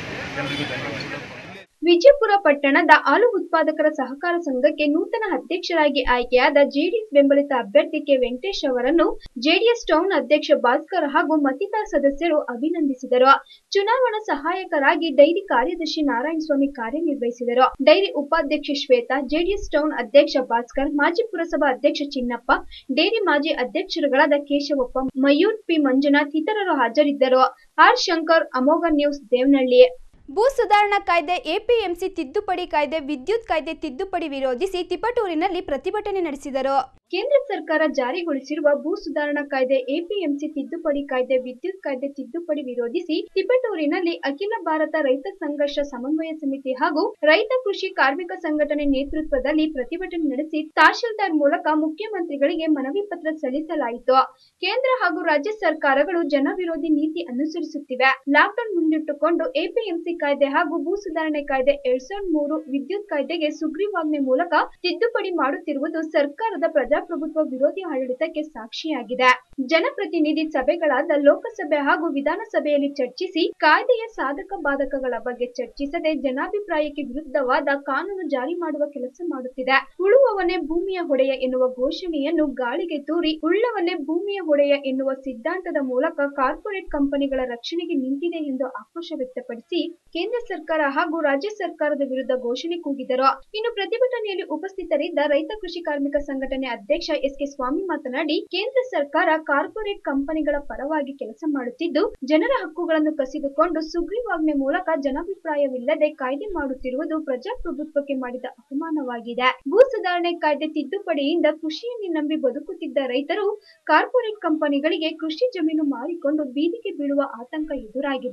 ವಿಜಯಪುರ ಪಟ್ಟಣದ ಹಾಲು ಉತ್ಪಾದಕರ ಸಹಕಾರ ಸಂಘಕ್ಕೆ ನೂತನ ಅಧ್ಯಕ್ಷರಾಗಿ ಆಯ್ಕೆಯಾದ ಜೆಡಿಎಸ್ ಬೆಂಬಲಿತ ಅಭ್ಯರ್ಥಿ ಕೆ ವೆಂಕಟೇಶ್ ಅವರನ್ನು ಜೆಡಿಎಸ್ ಟೌನ್ ಅಧ್ಯಕ್ಷ ಭಾಸ್ಕರ್ ಹಾಗೂ ಮತ್ತಿತರ ಸದಸ್ಯರು ಅಭಿನಂದಿಸಿದರು ಚುನಾವಣಾ ಸಹಾಯಕರಾಗಿ ಡೈರಿ ಕಾರ್ಯದರ್ಶಿ ನಾರಾಯಣಸ್ವಾಮಿ ಕಾರ್ಯನಿರ್ವಹಿಸಿದರು ಡೈರಿ ಉಪಾಧ್ಯಕ್ಷೆ ಶ್ವೇತಾ ಜೆಡಿಎಸ್ ಟೌನ್ ಅಧ್ಯಕ್ಷ ಭಾಸ್ಕರ್ ಮಾಜಿ ಪುರಸಭಾ ಅಧ್ಯಕ್ಷ ಚಿನ್ನಪ್ಪ ಡೈರಿ ಮಾಜಿ ಅಧ್ಯಕ್ಷರುಗಳಾದ ಕೇಶವಪ್ಪ ಮಯೂರ್ ಪಿ ಮಂಜುನಾಥ್ ಇತರರು ಹಾಜರಿದ್ದರು ಆರ್ ಶಂಕರ್ ಅಮೋಘ ನ್ಯೂಸ್ ದೇವನಹಳ್ಳಿ ಭೂ ಸುಧಾರಣಾ ಕಾಯ್ದೆ ಎಪಿಎಂಸಿ ತಿದ್ದುಪಡಿ ಕಾಯ್ದೆ ವಿದ್ಯುತ್ ಕಾಯ್ದೆ ತಿದ್ದುಪಡಿ ವಿರೋಧಿಸಿ ತಿಪಟೂರಿನಲ್ಲಿ ಪ್ರತಿಭಟನೆ ನಡೆಸಿದರು ಕೇಂದ್ರ ಸರ್ಕಾರ ಜಾರಿಗೊಳಿಸಿರುವ ಭೂ ಸುಧಾರಣಾ ಕಾಯ್ದೆ ಎಪಿಎಂಸಿ ತಿದ್ದುಪಡಿ ಕಾಯ್ದೆ ವಿದ್ಯುತ್ ಕಾಯ್ದೆ ತಿದ್ದುಪಡಿ ವಿರೋಧಿಸಿ ತಿಪಟೂರಿನಲ್ಲಿ ಅಖಿಲ ಭಾರತ ರೈತ ಸಂಘರ್ಷ ಸಮನ್ವಯ ಸಮಿತಿ ಹಾಗೂ ರೈತ ಕೃಷಿ ಕಾರ್ಮಿಕ ಸಂಘಟನೆ ನೇತೃತ್ವದಲ್ಲಿ ಪ್ರತಿಭಟನೆ ನಡೆಸಿ ತಹಶೀಲ್ದಾರ್ ಮೂಲಕ ಮುಖ್ಯಮಂತ್ರಿಗಳಿಗೆ ಮನವಿ ಪತ್ರ ಸಲ್ಲಿಸಲಾಯಿತು ಕೇಂದ್ರ ಹಾಗೂ ರಾಜ್ಯ ಸರ್ಕಾರಗಳು ಜನವಿರೋಧಿ ನೀತಿ ಅನುಸರಿಸುತ್ತಿವೆ ಲಾಕ್ಡೌನ್ ಮುಂದಿಟ್ಟುಕೊಂಡು ಎಪಿಎಂಸಿ ಕಾಯ್ದೆ ಹಾಗೂ ಭೂ ಸುಧಾರಣೆ ಕಾಯ್ದೆ ಎರಡ್ ಸಾವಿರದ ಮೂರು ವಿದ್ಯುತ್ ಕಾಯ್ದೆಗೆ ಸುಗ್ರೀವಾಜ್ಞೆ ಮೂಲಕ ತಿದ್ದುಪಡಿ ಮಾಡುತ್ತಿರುವುದು ಸರ್ಕಾರದ ಪ್ರಜಾಪ್ರಭುತ್ವ ವಿರೋಧಿ ಆಡಳಿತಕ್ಕೆ ಸಾಕ್ಷಿಯಾಗಿದೆ ಜನಪ್ರತಿನಿಧಿ ಸಭೆಗಳಾದ ಲೋಕಸಭೆ ಹಾಗೂ ವಿಧಾನಸಭೆಯಲ್ಲಿ ಚರ್ಚಿಸಿ ಕಾಯ್ದೆಯ ಸಾಧಕ ಬಾಧಕಗಳ ಬಗ್ಗೆ ಚರ್ಚಿಸದೆ ಜನಾಭಿಪ್ರಾಯಕ್ಕೆ ವಿರುದ್ಧವಾದ ಕಾನೂನು ಜಾರಿ ಮಾಡುವ ಕೆಲಸ ಮಾಡುತ್ತಿದೆ ಉಳುವವನೇ ಭೂಮಿಯ ಒಡೆಯ ಎನ್ನುವ ಘೋಷಣೆಯನ್ನು ಗಾಳಿಗೆ ತೂರಿ ಉಳ್ಳವನೇ ಭೂಮಿಯ ಒಡೆಯ ಎನ್ನುವ ಸಿದ್ಧಾಂತದ ಮೂಲಕ ಕಾರ್ಪೊರೇಟ್ ಕಂಪನಿಗಳ ರಕ್ಷಣೆಗೆ ನಿಂತಿದೆ ಎಂದು ಆಕ್ರೋಶ ವ್ಯಕ್ತಪಡಿಸಿ ಕೇಂದ್ರ ಸರ್ಕಾರ ಹಾಗೂ ರಾಜ್ಯ ಸರ್ಕಾರದ ವಿರುದ್ಧ ಘೋಷಣೆ ಕೂಗಿದರು ಇನ್ನು ಪ್ರತಿಭಟನೆಯಲ್ಲಿ ಉಪಸ್ಥಿತರಿದ್ದ ರೈತ ಕೃಷಿ ಕಾರ್ಮಿಕ ಸಂಘಟನೆ ಅಧ್ಯಕ್ಷ ಎಸ್ ಕೆ ಸ್ವಾಮಿ ಮಾತನಾಡಿ ಕೇಂದ್ರ ಸರ್ಕಾರ ಕಾರ್ಪೊರೇಟ್ ಕಂಪನಿಗಳ ಪರವಾಗಿ ಕೆಲಸ ಮಾಡುತ್ತಿದ್ದು ಜನರ ಹಕ್ಕುಗಳನ್ನು ಕಸಿದುಕೊಂಡು ಸುಗ್ರೀವಾಜ್ಞೆ ಮೂಲಕ ಜನಾಭಿಪ್ರಾಯವಿಲ್ಲದೆ ಕಾಯ್ದೆ ಮಾಡುತ್ತಿರುವುದು ಪ್ರಜಾಪ್ರಭುತ್ವಕ್ಕೆ ಮಾಡಿದ ಅಪಮಾನವಾಗಿದೆ ಭೂ ಸುಧಾರಣೆ ಕಾಯ್ದೆ ತಿದ್ದುಪಡಿಯಿಂದ ಕೃಷಿಯನ್ನೇ ನಂಬಿ ಬದುಕುತ್ತಿದ್ದ ರೈತರು ಕಾರ್ಪೊರೇಟ್ ಕಂಪನಿಗಳಿಗೆ ಕೃಷಿ ಜಮೀನು ಮಾರಿಕೊಂಡು ಬೀದಿಗೆ ಬೀಳುವ ಆತಂಕ ಎದುರಾಗಿದೆ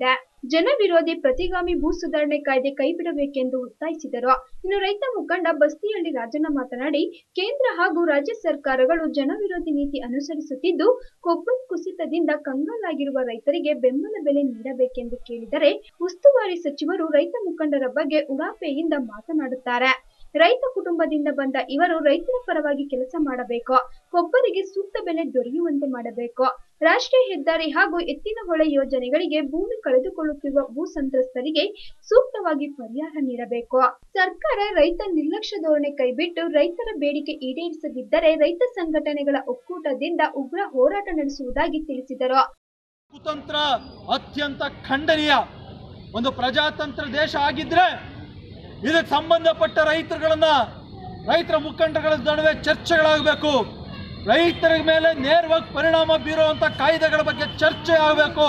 ಜನ ವಿರೋಧಿ ಪ್ರತಿಗಾಮಿ ಭೂ ಸುಧಾರಣೆ ಕಾಯ್ದೆ ಕೈಬಿಡಬೇಕೆಂದು ಒತ್ತಾಯಿಸಿದರು ಇನ್ನು ರೈತ ಮುಖಂಡ ಬಸ್ತಿಹಳ್ಳಿ ರಾಜಣ್ಣ ಮಾತನಾಡಿ ಕೇಂದ್ರ ಹಾಗೂ ರಾಜ್ಯ ಸರ್ಕಾರಗಳು ಜನ ವಿರೋಧಿ ನೀತಿ ಅನುಸರಿಸುತ್ತಿದ್ದು ಕೊಬ್ಬರಿ ಕುಸಿತದಿಂದ ಕಂಗಾಲಾಗಿರುವ ರೈತರಿಗೆ ಬೆಂಬಲ ಬೆಲೆ ನೀಡಬೇಕೆಂದು ಕೇಳಿದರೆ ಉಸ್ತುವಾರಿ ಸಚಿವರು ರೈತ ಮುಖಂಡರ ಬಗ್ಗೆ ಉಡಾಫೆಯಿಂದ ಮಾತನಾಡುತ್ತಾರೆ ರೈತ ಕುಟುಂಬದಿಂದ ಬಂದ ಇವರು ರೈತರ ಪರವಾಗಿ ಕೆಲಸ ಮಾಡಬೇಕು ಕೊಬ್ಬರಿಗೆ ಸೂಕ್ತ ಬೆಲೆ ದೊರೆಯುವಂತೆ ಮಾಡಬೇಕು ರಾಷ್ಟ್ರೀಯ ಹೆದ್ದಾರಿ ಹಾಗೂ ಎತ್ತಿನ ಹೊಳೆ ಯೋಜನೆಗಳಿಗೆ ಭೂಮಿ ಕಳೆದುಕೊಳ್ಳುತ್ತಿರುವ ಭೂ ಸಂತ್ರಸ್ತರಿಗೆ ಸೂಕ್ತವಾಗಿ ಪರಿಹಾರ ನೀಡಬೇಕು ಸರ್ಕಾರ ರೈತ ನಿರ್ಲಕ್ಷ್ಯ ಧೋರಣೆ ಕೈಬಿಟ್ಟು ರೈತರ ಬೇಡಿಕೆ ಈಡೇರಿಸದಿದ್ದರೆ ರೈತ ಸಂಘಟನೆಗಳ ಒಕ್ಕೂಟದಿಂದ ಉಗ್ರ ಹೋರಾಟ ನಡೆಸುವುದಾಗಿ ತಿಳಿಸಿದರು ಕುತಂತ್ರ ಅತ್ಯಂತ ಖಂಡನೀಯ ಒಂದು ಪ್ರಜಾತಂತ್ರ ದೇಶ ಆಗಿದ್ರೆ ಇದಕ್ಕೆ ಸಂಬಂಧಪಟ್ಟ ರೈತರುಗಳನ್ನ ರೈತರ ಮುಖಂಡಗಳ ನಡುವೆ ಚರ್ಚೆಗಳಾಗಬೇಕು ರೈತರ ಮೇಲೆ ನೇರವಾಗಿ ಪರಿಣಾಮ ಬೀರುವಂತ ಕಾಯ್ದೆಗಳ ಬಗ್ಗೆ ಚರ್ಚೆ ಆಗಬೇಕು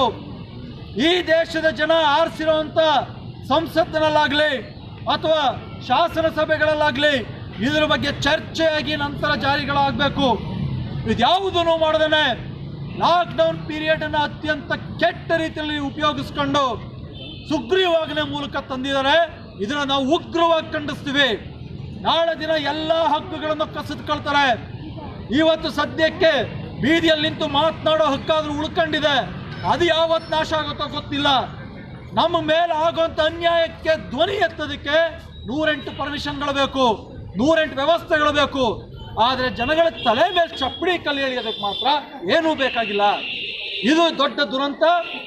ಈ ದೇಶದ ಜನ ಆರಿಸಿರುವಂತ ಸಂಸತ್ತಿನಲ್ಲಾಗಲಿ ಅಥವಾ ಶಾಸನ ಸಭೆಗಳಲ್ಲಾಗಲಿ ಇದರ ಬಗ್ಗೆ ಚರ್ಚೆಯಾಗಿ ನಂತರ ಜಾರಿಗಳಾಗಬೇಕು ಇದ್ಯಾವುದನ್ನು ಮಾಡದೇನೆ ಲಾಕ್ಡೌನ್ ಪೀರಿಯಡ್ ಅನ್ನು ಅತ್ಯಂತ ಕೆಟ್ಟ ರೀತಿಯಲ್ಲಿ ಉಪಯೋಗಿಸ್ಕೊಂಡು ಸುಗ್ರೀವಾಜ್ಞೆ ಮೂಲಕ ತಂದಿದ್ದಾರೆ ಇದನ್ನ ನಾವು ಉಗ್ರವಾಗಿ ಖಂಡಿಸ್ತೀವಿ ನಾಳೆ ದಿನ ಎಲ್ಲ ಹಕ್ಕುಗಳನ್ನು ಕಸಿದುಕೊಳ್ತಾರೆ ಇವತ್ತು ಸದ್ಯಕ್ಕೆ ಬೀದಿಯಲ್ಲಿ ನಿಂತು ಮಾತನಾಡೋ ಹಕ್ಕಾದ್ರೂ ಉಳ್ಕೊಂಡಿದೆ ಅದು ಯಾವತ್ತು ನಾಶ ಆಗುತ್ತೋ ಗೊತ್ತಿಲ್ಲ ನಮ್ಮ ಮೇಲೆ ಆಗುವಂಥ ಅನ್ಯಾಯಕ್ಕೆ ಧ್ವನಿ ಎತ್ತೋದಕ್ಕೆ ನೂರೆಂಟು ಪರ್ಮಿಷನ್ಗಳು ಬೇಕು ನೂರೆಂಟು ವ್ಯವಸ್ಥೆಗಳು ಬೇಕು ಆದರೆ ಜನಗಳ ತಲೆ ಮೇಲೆ ಚಪ್ಪಡಿ ಕಲ್ಲು ಎಳೆಯೋದಕ್ಕೆ ಮಾತ್ರ ಏನೂ ಬೇಕಾಗಿಲ್ಲ ಇದು ದೊಡ್ಡ ದುರಂತ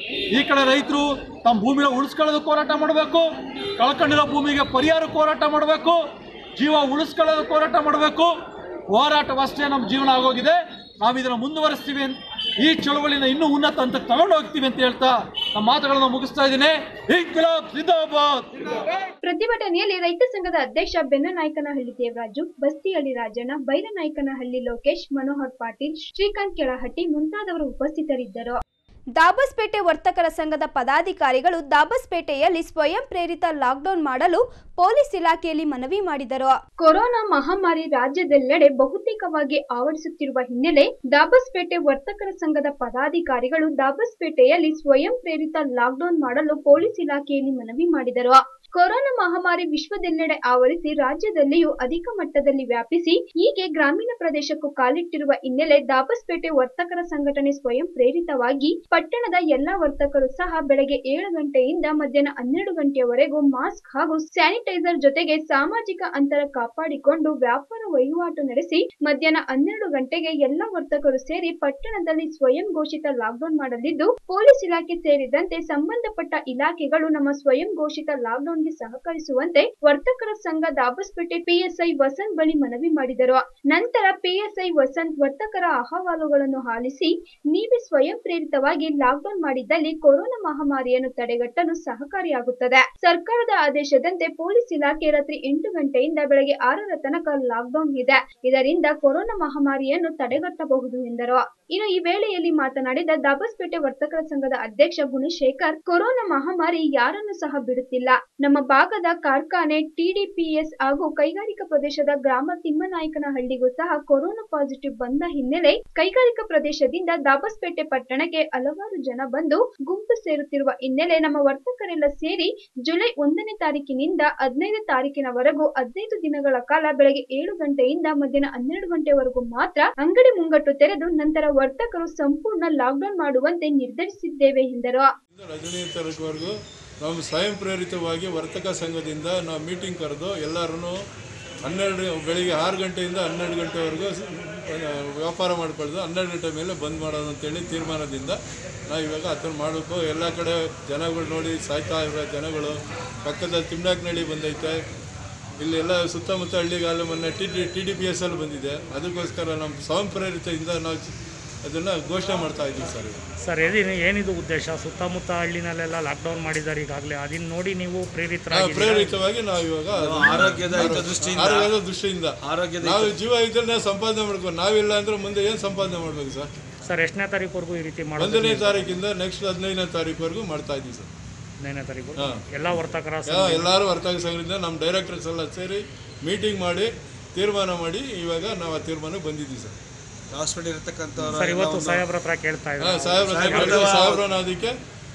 ಈ ಕಡೆ ರೈತರು ತಮ್ಮ ಭೂಮಿನ ಉಳಿಸ್ಕೊಳ್ಳೋದಕ್ಕೆ ಹೋರಾಟ ಮಾಡಬೇಕು ಕಳ್ಕೊಂಡಿರೋ ಭೂಮಿಗೆ ಪರಿಹಾರ ಹೋರಾಟ ಮಾಡಬೇಕು ಜೀವ ಉಳಿಸ್ಕೊಳ್ಳೋದಕ್ಕೆ ಹೋರಾಟ ಮಾಡಬೇಕು ಹೋರಾಟವಷ್ಟೇ ನಮ್ಮ ಜೀವನ ಆಗೋಗಿದೆ ನಾವು ಇದನ್ನು ಮುಂದುವರಿಸ್ತೀವಿ ಅಂತ ಈ ಚಳವಳಿನ ಇನ್ನೂ ಉನ್ನತ ಹಂತಕ್ಕೆ ತಗೊಂಡು ಹೋಗ್ತೀವಿ ಅಂತ ಹೇಳ್ತಾ ನಮ್ಮ ಮಾತುಗಳನ್ನು ಮುಗಿಸ್ತಾ ಇದ್ದೀನಿ ಇನ್ಕಿಲಾಬ್ ಜಿಂದಾಬಾದ್ ಪ್ರತಿಭಟನೆಯಲ್ಲಿ ರೈತ ಸಂಘದ ಅಧ್ಯಕ್ಷ ಬೆನ್ನನಾಯಕನಹಳ್ಳಿ ದೇವರಾಜು ಬಸ್ತಿಹಳ್ಳಿ ರಾಜಣ್ಣ ಬೈರನಾಯಕನಹಳ್ಳಿ ಲೋಕೇಶ್ ಮನೋಹರ್ ಪಾಟೀಲ್ ಶ್ರೀಕಾಂತ್ ಕೆಳಹಟ್ಟಿ ಮುಂತಾದವರು ಉಪಸ್ಥಿತರಿದ್ದರು ದಾಬಸ್ಪೇಟೆ ವರ್ತಕರ ಸಂಘದ ಪದಾಧಿಕಾರಿಗಳು ದಾಬಸ್ಪೇಟೆಯಲ್ಲಿ ಸ್ವಯಂ ಪ್ರೇರಿತ ಲಾಕ್ಡೌನ್ ಮಾಡಲು ಪೊಲೀಸ್ ಇಲಾಖೆಯಲ್ಲಿ ಮನವಿ ಮಾಡಿದರು ಕೊರೋನಾ ಮಹಾಮಾರಿ ರಾಜ್ಯದೆಲ್ಲೆಡೆ ಬಹುತೇಕವಾಗಿ ಆವರಿಸುತ್ತಿರುವ ಹಿನ್ನೆಲೆ ದಾಬಸ್ಪೇಟೆ ವರ್ತಕರ ಸಂಘದ ಪದಾಧಿಕಾರಿಗಳು ದಾಬಸ್ಪೇಟೆಯಲ್ಲಿ ಸ್ವಯಂ ಪ್ರೇರಿತ ಲಾಕ್ಡೌನ್ ಮಾಡಲು ಪೊಲೀಸ್ ಇಲಾಖೆಯಲ್ಲಿ ಮನವಿ ಮಾಡಿದರು ಕೊರೋನಾ ಮಹಾಮಾರಿ ವಿಶ್ವದೆಲ್ಲೆಡೆ ಆವರಿಸಿ ರಾಜ್ಯದಲ್ಲಿಯೂ ಅಧಿಕ ಮಟ್ಟದಲ್ಲಿ ವ್ಯಾಪಿಸಿ ಹೀಗೆ ಗ್ರಾಮೀಣ ಪ್ರದೇಶಕ್ಕೂ ಕಾಲಿಟ್ಟಿರುವ ಹಿನ್ನೆಲೆ ದಾಬಸ್ಪೇಟೆ ವರ್ತಕರ ಸಂಘಟನೆ ಸ್ವಯಂ ಪ್ರೇರಿತವಾಗಿ ಪಟ್ಟಣದ ಎಲ್ಲಾ ವರ್ತಕರು ಸಹ ಬೆಳಗ್ಗೆ ಏಳು ಗಂಟೆಯಿಂದ ಮಧ್ಯಾಹ್ನ ಹನ್ನೆರಡು ಗಂಟೆಯವರೆಗೂ ಮಾಸ್ಕ್ ಹಾಗೂ ಸ್ಯಾನಿಟೈಸರ್ ಜೊತೆಗೆ ಸಾಮಾಜಿಕ ಅಂತರ ಕಾಪಾಡಿಕೊಂಡು ವ್ಯಾಪಾರ ವಹಿವಾಟು ನಡೆಸಿ ಮಧ್ಯಾಹ್ನ ಹನ್ನೆರಡು ಗಂಟೆಗೆ ಎಲ್ಲಾ ವರ್ತಕರು ಸೇರಿ ಪಟ್ಟಣದಲ್ಲಿ ಸ್ವಯಂ ಘೋಷಿತ ಲಾಕ್ಡೌನ್ ಮಾಡಲಿದ್ದು ಪೊಲೀಸ್ ಇಲಾಖೆ ಸೇರಿದಂತೆ ಸಂಬಂಧಪಟ್ಟ ಇಲಾಖೆಗಳು ನಮ್ಮ ಸ್ವಯಂ ಘೋಷಿತ ಲಾಕ್ಡೌನ್ಗೆ ಸಹಕರಿಸುವಂತೆ ವರ್ತಕರ ಸಂಘ ದಾಬಸ್ಪೇಟೆ ಪಿಎಸ್ಐ ವಸಂತ್ ಬಳಿ ಮನವಿ ಮಾಡಿದರು ನಂತರ ಪಿಎಸ್ಐ ವಸಂತ್ ವರ್ತಕರ ಅಹವಾಲುಗಳನ್ನು ಆಲಿಸಿ ನೀವೇ ಸ್ವಯಂ ಪ್ರೇರಿತವಾಗಿ ಲಾಕ್ಡೌನ್ ಮಾಡಿದ್ದಲ್ಲಿ ಕೊರೋನಾ ಮಹಾಮಾರಿಯನ್ನು ತಡೆಗಟ್ಟಲು ಸಹಕಾರಿಯಾಗುತ್ತದೆ ಸರ್ಕಾರದ ಆದೇಶದಂತೆ ಪೊಲೀಸ್ ಇಲಾಖೆ ರಾತ್ರಿ ಎಂಟು ಗಂಟೆಯಿಂದ ಬೆಳಗ್ಗೆ ಆರರ ತನಕ ಲಾಕ್ಡೌನ್ ಇದೆ ಇದರಿಂದ ಕೊರೋನಾ ಮಹಾಮಾರಿಯನ್ನು ತಡೆಗಟ್ಟಬಹುದು ಎಂದರು ಇನ್ನು ಈ ವೇಳೆಯಲ್ಲಿ ಮಾತನಾಡಿದ ದಾಬಸ್ಪೇಟೆ ವರ್ತಕರ ಸಂಘದ ಅಧ್ಯಕ್ಷ ಗುಣಶೇಖರ್ ಕೊರೋನಾ ಮಹಾಮಾರಿ ಯಾರನ್ನು ಸಹ ಬಿಡುತ್ತಿಲ್ಲ ನಮ್ಮ ಭಾಗದ ಕಾರ್ಖಾನೆ ಟಿಡಿಪಿಎಸ್ ಹಾಗೂ ಕೈಗಾರಿಕಾ ಪ್ರದೇಶದ ಗ್ರಾಮ ತಿಮ್ಮನಾಯಕನಹಳ್ಳಿಗೂ ಸಹ ಕೊರೋನಾ ಪಾಸಿಟಿವ್ ಬಂದ ಹಿನ್ನೆಲೆ ಕೈಗಾರಿಕಾ ಪ್ರದೇಶದಿಂದ ದಾಬಸ್ಪೇಟೆ ಪಟ್ಟಣಕ್ಕೆ ಹಲವಾರು ಜನ ಬಂದು ಗುಂಪು ಸೇರುತ್ತಿರುವ ಹಿನ್ನೆಲೆ ನಮ್ಮ ವರ್ತಕರೆಲ್ಲ ಸೇರಿ ಜುಲೈ ಒಂದನೇ ತಾರೀಕಿನಿಂದ ಹದಿನೈದು ತಾರೀಕಿನವರೆಗೂ ಹದಿನೈದು ದಿನಗಳ ಕಾಲ ಬೆಳಗ್ಗೆ ಏಳು ಗಂಟೆಯಿಂದ ಮಧ್ಯಾಹ್ನ ಹನ್ನೆರಡು ಗಂಟೆವರೆಗೂ ಮಾತ್ರ ಅಂಗಡಿ ಮುಂಗಟ್ಟು ತೆರೆದು ನಂತರ ವರ್ತಕರು ಸಂಪೂರ್ಣ ಲಾಕ್ಡೌನ್ ಮಾಡುವಂತೆ ನಿರ್ಧರಿಸಿದ್ದೇವೆ ಎಂದರು ಹದಿನೈದು ತಾರೀಕುವರೆಗೂ ನಾವು ಸ್ವಯಂ ಪ್ರೇರಿತವಾಗಿ ವರ್ತಕ ಸಂಘದಿಂದ ನಾವು ಮೀಟಿಂಗ್ ಕರೆದು ಎಲ್ಲರೂ ಹನ್ನೆರಡು ಬೆಳಿಗ್ಗೆ ಆರು ಗಂಟೆಯಿಂದ ಹನ್ನೆರಡು ಗಂಟೆವರೆಗೂ ಸ- ಆ, ವ್ಯಾಪಾರ ಮಾಡ್ಕೊಳ್ಳೋದು ಹನ್ನೆರಡು ಗಂಟೆ ಮೇಲೆ ಬಂದ್ ಮಾಡೋದು ಅಂತೇಳಿ ತೀರ್ಮಾನದಿಂದ ನಾವು ಇವಾಗ ಅದನ್ನು ಮಾಡಬೇಕು ಎಲ್ಲ ಕಡೆ ಜನಗಳು ನೋಡಿ ಸಾಯ್ತಾ ಇರೋ ಜನಗಳು ಪಕ್ಕದಲ್ಲಿ ತಿಮ್ನಾಕ್ನಳ್ಳಿ ಬಂದೈತೆ ಇಲ್ಲೆಲ್ಲ ಸುತ್ತಮುತ್ತ ಹಳ್ಳಿಗಾಲ ಮೊನ್ನೆ T D T D P S ಅಲ್ಲಿ ಬಂದಿದೆ ಅದಕ್ಕೋಸ್ಕರ ನಮ್ಮ ಸ್ವಯಂ ಪ್ರೇರಿತದಿಂದ ನಾವು ಅದನ್ನು ಘೋಷಣೆ ಮಾಡ್ತಾ ಇದ್ದೀವಿ ಸರ್ ಇವಾಗ. ಸರ್ ಏನಿದು ಏನಿದು ಉದ್ದೇಶ ಸುತ್ತಮುತ್ತ ಹಳ್ಳಿನಲ್ಲೆಲ್ಲ ಲಾಕ್ಡೌನ್ ಮಾಡಿದ್ದಾರೆ ಈಗಾಗಲೇ ಅದನ್ನ ನೋಡಿ ನೀವು ನಾವು ಪ್ರೇರಿತರಾಗಿ ಪ್ರೇರಿತವಾಗಿ ನಾವು ಇವಾಗ ಅದನ್ನ- ಆರೋಗ್ಯದ ಹಿತದೃಷ್ಟಿಯಿಂದ- ಆರೋಗ್ಯದ ದೃಷ್ಟಿಯಿಂದ ಆರೋಗ್ಯದ ನಾವು ಹಿತ- ಜೀವ ಇದ್ರೆ ನಾವು ಸಂಪಾದನೆ ಮಾಡ್ಬೇಕು ನಾವಿಲ್ಲ ಅಂದ್ರೆ ಮುಂದೆ ಏನು ಸಂಪಾದನೆ ಮಾಡ್ಬೇಕು ಸರ್ ಸರ್ ಎಷ್ಟನೇ ತಾರೀಕುವರೆಗೂ ಈ ರೀತಿ ಒಂದನೇ ಮಾಡೋದು ತಾರೀಕಿಂದ ನೆಕ್ಸ್ಟ್ ಹದಿನೈದನೇ ತಾರೀಕುವರೆಗೂ ಮಾಡ್ತಾ ಇದ್ದೀವಿ ಸರ್ ಹದಿನೈದನೇ ತಾರೀಕು ಹಾ. ಎಲ್ಲ ವರ್ತಕರ ಯಾ- ಸಂಘ- ಎಲ್ಲರೂ ವರ್ತಕ ಸಂಘದಿಂದ ನಮ್ಮ ಡೈರೆಕ್ಟರ್ಸ್ ಎಲ್ಲ ಸೇರಿ ಮೀಟಿಂಗ್ ಮಾಡಿ ತೀರ್ಮಾನ ಮಾಡಿ ಇವಾಗ ನಾವು ಆ ತೀರ್ಮಾನಕ್ಕೆ ಬಂದಿದ್ದೀವಿ ಸರ್ ಹಾಸ್ಪಿಟಲ್ ಇರತಕ್ಕಂಥ ಸರ್ ಇವತ್ತು ಸಾಹೇಬ್ರ ಹತ್ರ ಕೇಳ್ತಾ ಹಾ, ಇದ್ದಾರೆ ಸಾಹೇಬ್ರ ಹತ್ರ ಕೇಳಿದ್ವಿ, ಸಾಹೇಬ್ರನ್ನ ಅದಕ್ಕೆ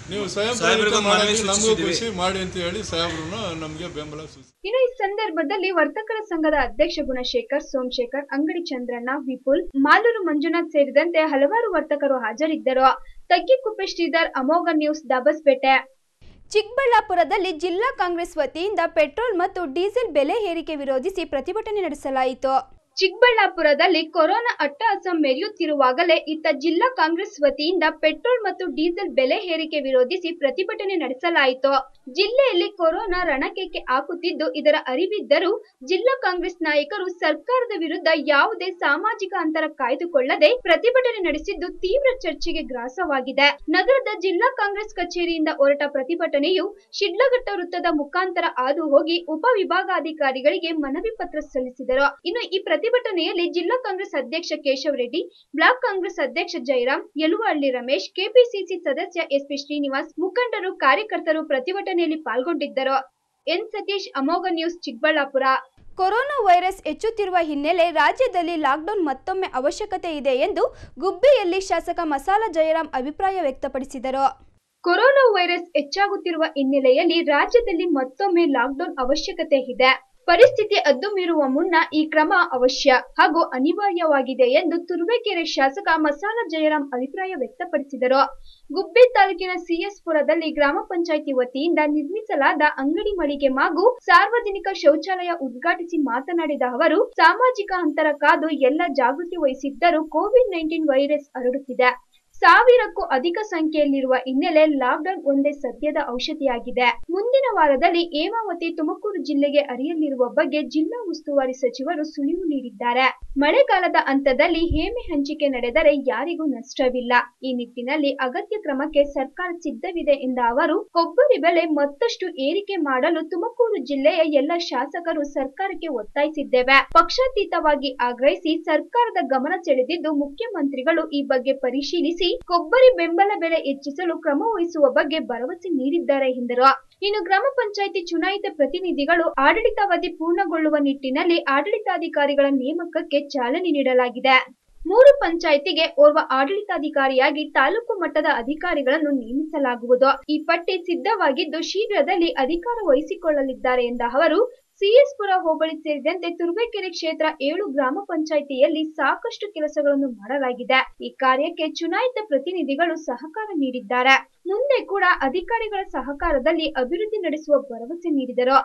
ನೀವು ಸ್ವಯಂ ಸಾಹೇಬ್ರಿಗೂ ಪ್ರೇರಿತ ಮನವಿ ಮಾಡೋದು ನಮಗೂ ಸೂಚಿಸಿದ್ದೀವಿ. ಖುಷಿ ಮಾಡಿ ಅಂತ ಹೇಳಿ ಸಾಹೇಬ್ರು ನಮಗೆ ಬೆಂಬಲ ಸೂಚಿಸಿ ಇನ್ನು ಈ ಸಂದರ್ಭದಲ್ಲಿ ವರ್ತಕರ ಸಂಘದ ಅಧ್ಯಕ್ಷ ಗುಣಶೇಖರ್ ಸೋಮಶೇಖರ್ ಅಂಗಡಿ ಚಂದ್ರಣ್ಣ ವಿಪುಲ್ ಮಾಲೂರು ಮಂಜುನಾಥ್ ಸೇರಿದಂತೆ ಹಲವಾರು ವರ್ತಕರು ಹಾಜರಿದ್ದರು ತಗ್ಗಿಕುಪ್ಪೆ ಶ್ರೀಧರ್ ಅಮೋಘ ನ್ಯೂಸ್ ದಬಸ್ಪೇಟೆ ಚಿಕ್ಕಬಳ್ಳಾಪುರದಲ್ಲಿ ಜಿಲ್ಲಾ ಕಾಂಗ್ರೆಸ್ ವತಿಯಿಂದ ಪೆಟ್ರೋಲ್ ಮತ್ತು ಡೀಸೆಲ್ ಬೆಲೆ ಏರಿಕೆ ವಿರೋಧಿಸಿ ಪ್ರತಿಭಟನೆ ನಡೆಸಲಾಯಿತು ಚಿಕ್ಕಬಳ್ಳಾಪುರದಲ್ಲಿ ಕೊರೋನಾ ಅಟ್ಟಹಾಸ ಮೆರೆಯುತ್ತಿರುವಾಗಲೇ ಇತ್ತ ಜಿಲ್ಲಾ ಕಾಂಗ್ರೆಸ್ ವತಿಯಿಂದ ಪೆಟ್ರೋಲ್ ಮತ್ತು ಡೀಸೆಲ್ ಬೆಲೆ ಏರಿಕೆ ವಿರೋಧಿಸಿ ಪ್ರತಿಭಟನೆ ನಡೆಸಲಾಯಿತು ಜಿಲ್ಲೆಯಲ್ಲಿ ಕೊರೋನಾ ರಣಕೇಕೆ ಹಾಕುತ್ತಿದ್ದು ಇದರ ಅರಿವಿದ್ದರೂ ಜಿಲ್ಲಾ ಕಾಂಗ್ರೆಸ್ ನಾಯಕರು ಸರ್ಕಾರದ ವಿರುದ್ಧ ಯಾವುದೇ ಸಾಮಾಜಿಕ ಅಂತರ ಕಾಯ್ದುಕೊಳ್ಳದೆ ಪ್ರತಿಭಟನೆ ನಡೆಸಿದ್ದು ತೀವ್ರ ಚರ್ಚೆಗೆ ಗ್ರಾಸವಾಗಿದೆ ನಗರದ ಜಿಲ್ಲಾ ಕಾಂಗ್ರೆಸ್ ಕಚೇರಿಯಿಂದ ಹೊರಟ ಪ್ರತಿಭಟನೆಯು ಶಿಡ್ಲಘಟ್ಟ ವೃತ್ತದ ಮುಖಾಂತರ ಹಾದು ಹೋಗಿ ಉಪವಿಭಾಗಾಧಿಕಾರಿಗಳಿಗೆ ಮನವಿ ಪತ್ರ ಸಲ್ಲಿಸಿದರು ಇನ್ನು ಈ ಪ್ರತಿಭಟನೆಯಲ್ಲಿ ಜಿಲ್ಲಾ ಕಾಂಗ್ರೆಸ್ ಅಧ್ಯಕ್ಷ ಕೇಶವ್ ರೆಡ್ಡಿ ಬ್ಲಾಕ್ ಕಾಂಗ್ರೆಸ್ ಅಧ್ಯಕ್ಷ ಜಯರಾಮ್ ಯಲುವಹಳ್ಳಿ ರಮೇಶ್ ಕೆಪಿಸಿಸಿ ಸದಸ್ಯ ಎಸ್ಪಿ ಶ್ರೀನಿವಾಸ್ ಮುಖಂಡರು ಕಾರ್ಯಕರ್ತರು ಪ್ರತಿಭಟನೆಯಲ್ಲಿ ಪಾಲ್ಗೊಂಡಿದ್ದರು ಎನ್ ಸತೀಶ್ ಅಮೋಘ ನ್ಯೂಸ್ ಚಿಕ್ಕಬಳ್ಳಾಪುರ ಕೊರೋನಾ ವೈರಸ್ ಹೆಚ್ಚುತ್ತಿರುವ ಹಿನ್ನೆಲೆ ರಾಜ್ಯದಲ್ಲಿ ಲಾಕ್ಡೌನ್ ಮತ್ತೊಮ್ಮೆ ಅವಶ್ಯಕತೆ ಇದೆ ಎಂದು ಗುಬ್ಬಿಯಲ್ಲಿ ಶಾಸಕ ಮಸಾಲ ಜಯರಾಮ್ ಅಭಿಪ್ರಾಯ ವ್ಯಕ್ತಪಡಿಸಿದರು ಕೊರೋನಾ ವೈರಸ್ ಹೆಚ್ಚಾಗುತ್ತಿರುವ ಹಿನ್ನೆಲೆಯಲ್ಲಿ ರಾಜ್ಯದಲ್ಲಿ ಮತ್ತೊಮ್ಮೆ ಲಾಕ್ಡೌನ್ ಅವಶ್ಯಕತೆ ಇದೆ ಪರಿಸ್ಥಿತಿ ಅದ್ದು ಮೀರುವ ಮುನ್ನ ಈ ಕ್ರಮ ಅವಶ್ಯ ಹಾಗೂ ಅನಿವಾರ್ಯವಾಗಿದೆ ಎಂದು ತುರುವೇಕೆರೆ ಶಾಸಕ ಮಸಾಲ ಜಯರಾಮ್ ಅಭಿಪ್ರಾಯ ವ್ಯಕ್ತಪಡಿಸಿದರು ಗುಬ್ಬಿ ತಾಲೂಕಿನ ಸಿಎಸ್ ಪುರದಲ್ಲಿ ಗ್ರಾಮ ಪಂಚಾಯಿತಿ ವತಿಯಿಂದ ನಿರ್ಮಿಸಲಾದ ಅಂಗಡಿ ಮಳಿಗೆ ಹಾಗೂ ಸಾರ್ವಜನಿಕ ಶೌಚಾಲಯ ಉದ್ಘಾಟಿಸಿ ಮಾತನಾಡಿದ ಅವರು ಸಾಮಾಜಿಕ ಅಂತರ ಕಾದು ಎಲ್ಲ ಜಾಗೃತಿ ವಹಿಸಿದ್ದರೂ ಕೋವಿಡ್ ನೈನ್ಟೀನ್ ವೈರಸ್ ಹರಡುತ್ತಿದೆ ಸಾವಿರಕ್ಕೂ ಅಧಿಕ ಸಂಖ್ಯೆಯಲ್ಲಿರುವ ಹಿನ್ನೆಲೆ ಲಾಕ್ಡೌನ್ ಒಂದೇ ಸದ್ಯದ ಔಷಧಿಯಾಗಿದೆ ಮುಂದಿನ ವಾರದಲ್ಲಿ ಹೇಮಾವತಿ ತುಮಕೂರು ಜಿಲ್ಲೆಗೆ ಹರಿಯಲಿರುವ ಬಗ್ಗೆ ಜಿಲ್ಲಾ ಉಸ್ತುವಾರಿ ಸಚಿವರು ಸುಳಿವು ನೀಡಿದ್ದಾರೆ ಮಳೆಗಾಲದ ಹಂತದಲ್ಲಿ ಹೇಮೆ ಹಂಚಿಕೆ ನಡೆದರೆ ಯಾರಿಗೂ ನಷ್ಟವಿಲ್ಲ ಈ ನಿಟ್ಟಿನಲ್ಲಿ ಅಗತ್ಯ ಕ್ರಮಕ್ಕೆ ಸರ್ಕಾರ ಸಿದ್ಧವಿದೆ ಎಂದ ಅವರು ಕೊಬ್ಬರಿ ಬೆಲೆ ಮತ್ತಷ್ಟು ಏರಿಕೆ ಮಾಡಲು ತುಮಕೂರು ಜಿಲ್ಲೆಯ ಎಲ್ಲ ಶಾಸಕರು ಸರ್ಕಾರಕ್ಕೆ ಒತ್ತಾಯಿಸಿದ್ದೇವೆ ಪಕ್ಷಾತೀತವಾಗಿ ಆಗ್ರಹಿಸಿ ಸರ್ಕಾರದ ಗಮನ ಸೆಳೆದಿದ್ದು ಮುಖ್ಯಮಂತ್ರಿಗಳು ಈ ಬಗ್ಗೆ ಪರಿಶೀಲಿಸಿ ಕೊಬ್ಬರಿ ಬೆಂಬಲ ಬೆಲೆ ಹೆಚ್ಚಿಸಲು ಕ್ರಮ ವಹಿಸುವ ಬಗ್ಗೆ ಭರವಸೆ ನೀಡಿದ್ದಾರೆ ಎಂದರು ಇನ್ನು ಗ್ರಾಮ ಪಂಚಾಯಿತಿ ಚುನಾಯಿತ ಪ್ರತಿನಿಧಿಗಳು ಆಡಳಿತಾವಧಿ ಪೂರ್ಣಗೊಳ್ಳುವ ನಿಟ್ಟಿನಲ್ಲಿ ಆಡಳಿತಾಧಿಕಾರಿಗಳ ನೇಮಕಕ್ಕೆ ಚಾಲನೆ ನೀಡಲಾಗಿದೆ ಮೂರು ಪಂಚಾಯಿತಿಗೆ ಓರ್ವ ಆಡಳಿತಾಧಿಕಾರಿಯಾಗಿ ತಾಲೂಕು ಮಟ್ಟದ ಅಧಿಕಾರಿಗಳನ್ನು ನೇಮಿಸಲಾಗುವುದು ಈ ಪಟ್ಟಿ ಸಿದ್ಧವಾಗಿದ್ದು ಶೀಘ್ರದಲ್ಲಿ ಅಧಿಕಾರ ವಹಿಸಿಕೊಳ್ಳಲಿದ್ದಾರೆ ಎಂದ ಅವರು ಸಿಎಸ್ ಪುರ ಹೋಬಳಿ ಸೇರಿದಂತೆ ತುರುವೇಕೆರೆ ಕ್ಷೇತ್ರ ಏಳು ಗ್ರಾಮ ಪಂಚಾಯಿತಿಯಲ್ಲಿ ಸಾಕಷ್ಟು ಕೆಲಸಗಳನ್ನು ಮಾಡಲಾಗಿದೆ ಈ ಕಾರ್ಯಕ್ಕೆ ಚುನಾಯಿತ ಪ್ರತಿನಿಧಿಗಳು ಸಹಕಾರ ನೀಡಿದ್ದಾರೆ ಮುಂದೆ ಕೂಡ ಅಧಿಕಾರಿಗಳ ಸಹಕಾರದಲ್ಲಿ ಅಭಿವೃದ್ಧಿ ನಡೆಸುವ ಭರವಸೆ ನೀಡಿದರು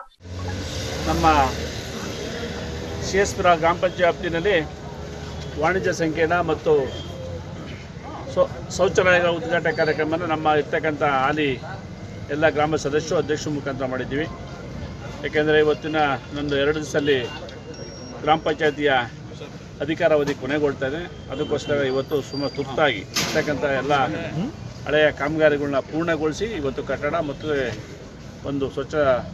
ನಮ್ಮ ಸಿ ಎಸ್ ಪುರ ಗ್ರಾಮ ಪಂಚಾಯತ್ ವ್ಯಾಪ್ತಿನಲ್ಲಿ ವಾಣಿಜ್ಯ ಸಂಕೀರ್ಣ ಮತ್ತು ಶೌ ಶೌಚಾಲಯಗಳ ಉದ್ಘಾಟನೆ ಕಾರ್ಯಕ್ರಮವನ್ನು ನಮ್ಮ ಇರ್ತಕ್ಕಂಥ ಹಾಲಿ ಎಲ್ಲ ಗ್ರಾಮ ಸದಸ್ಯರು ಅಧ್ಯಕ್ಷರ ಮುಖಾಂತರ ಮಾಡಿದ್ದೀವಿ ಯಾಕೆಂದರೆ ಇವತ್ತಿನ ನಂದು ಎರಡು ದಿವಸದಲ್ಲಿ ಗ್ರಾಮ ಪಂಚಾಯತಿಯ ಅಧಿಕಾರಾವಧಿ ಕೊನೆಗೊಳ್ತಾ ಇದೆ ಅದಕ್ಕೋಸ್ಕರ ಇವತ್ತು ಸುಮಾರು ತುರ್ತಾಗಿ ಇರ್ತಕ್ಕಂಥ ಎಲ್ಲ ಹಳೆಯ ಕಾಮಗಾರಿಗಳನ್ನ ಪೂರ್ಣಗೊಳಿಸಿ ಇವತ್ತು ಕಟ್ಟಡ ಮತ್ತು ಒಂದು ಸ್ವಚ್ಛ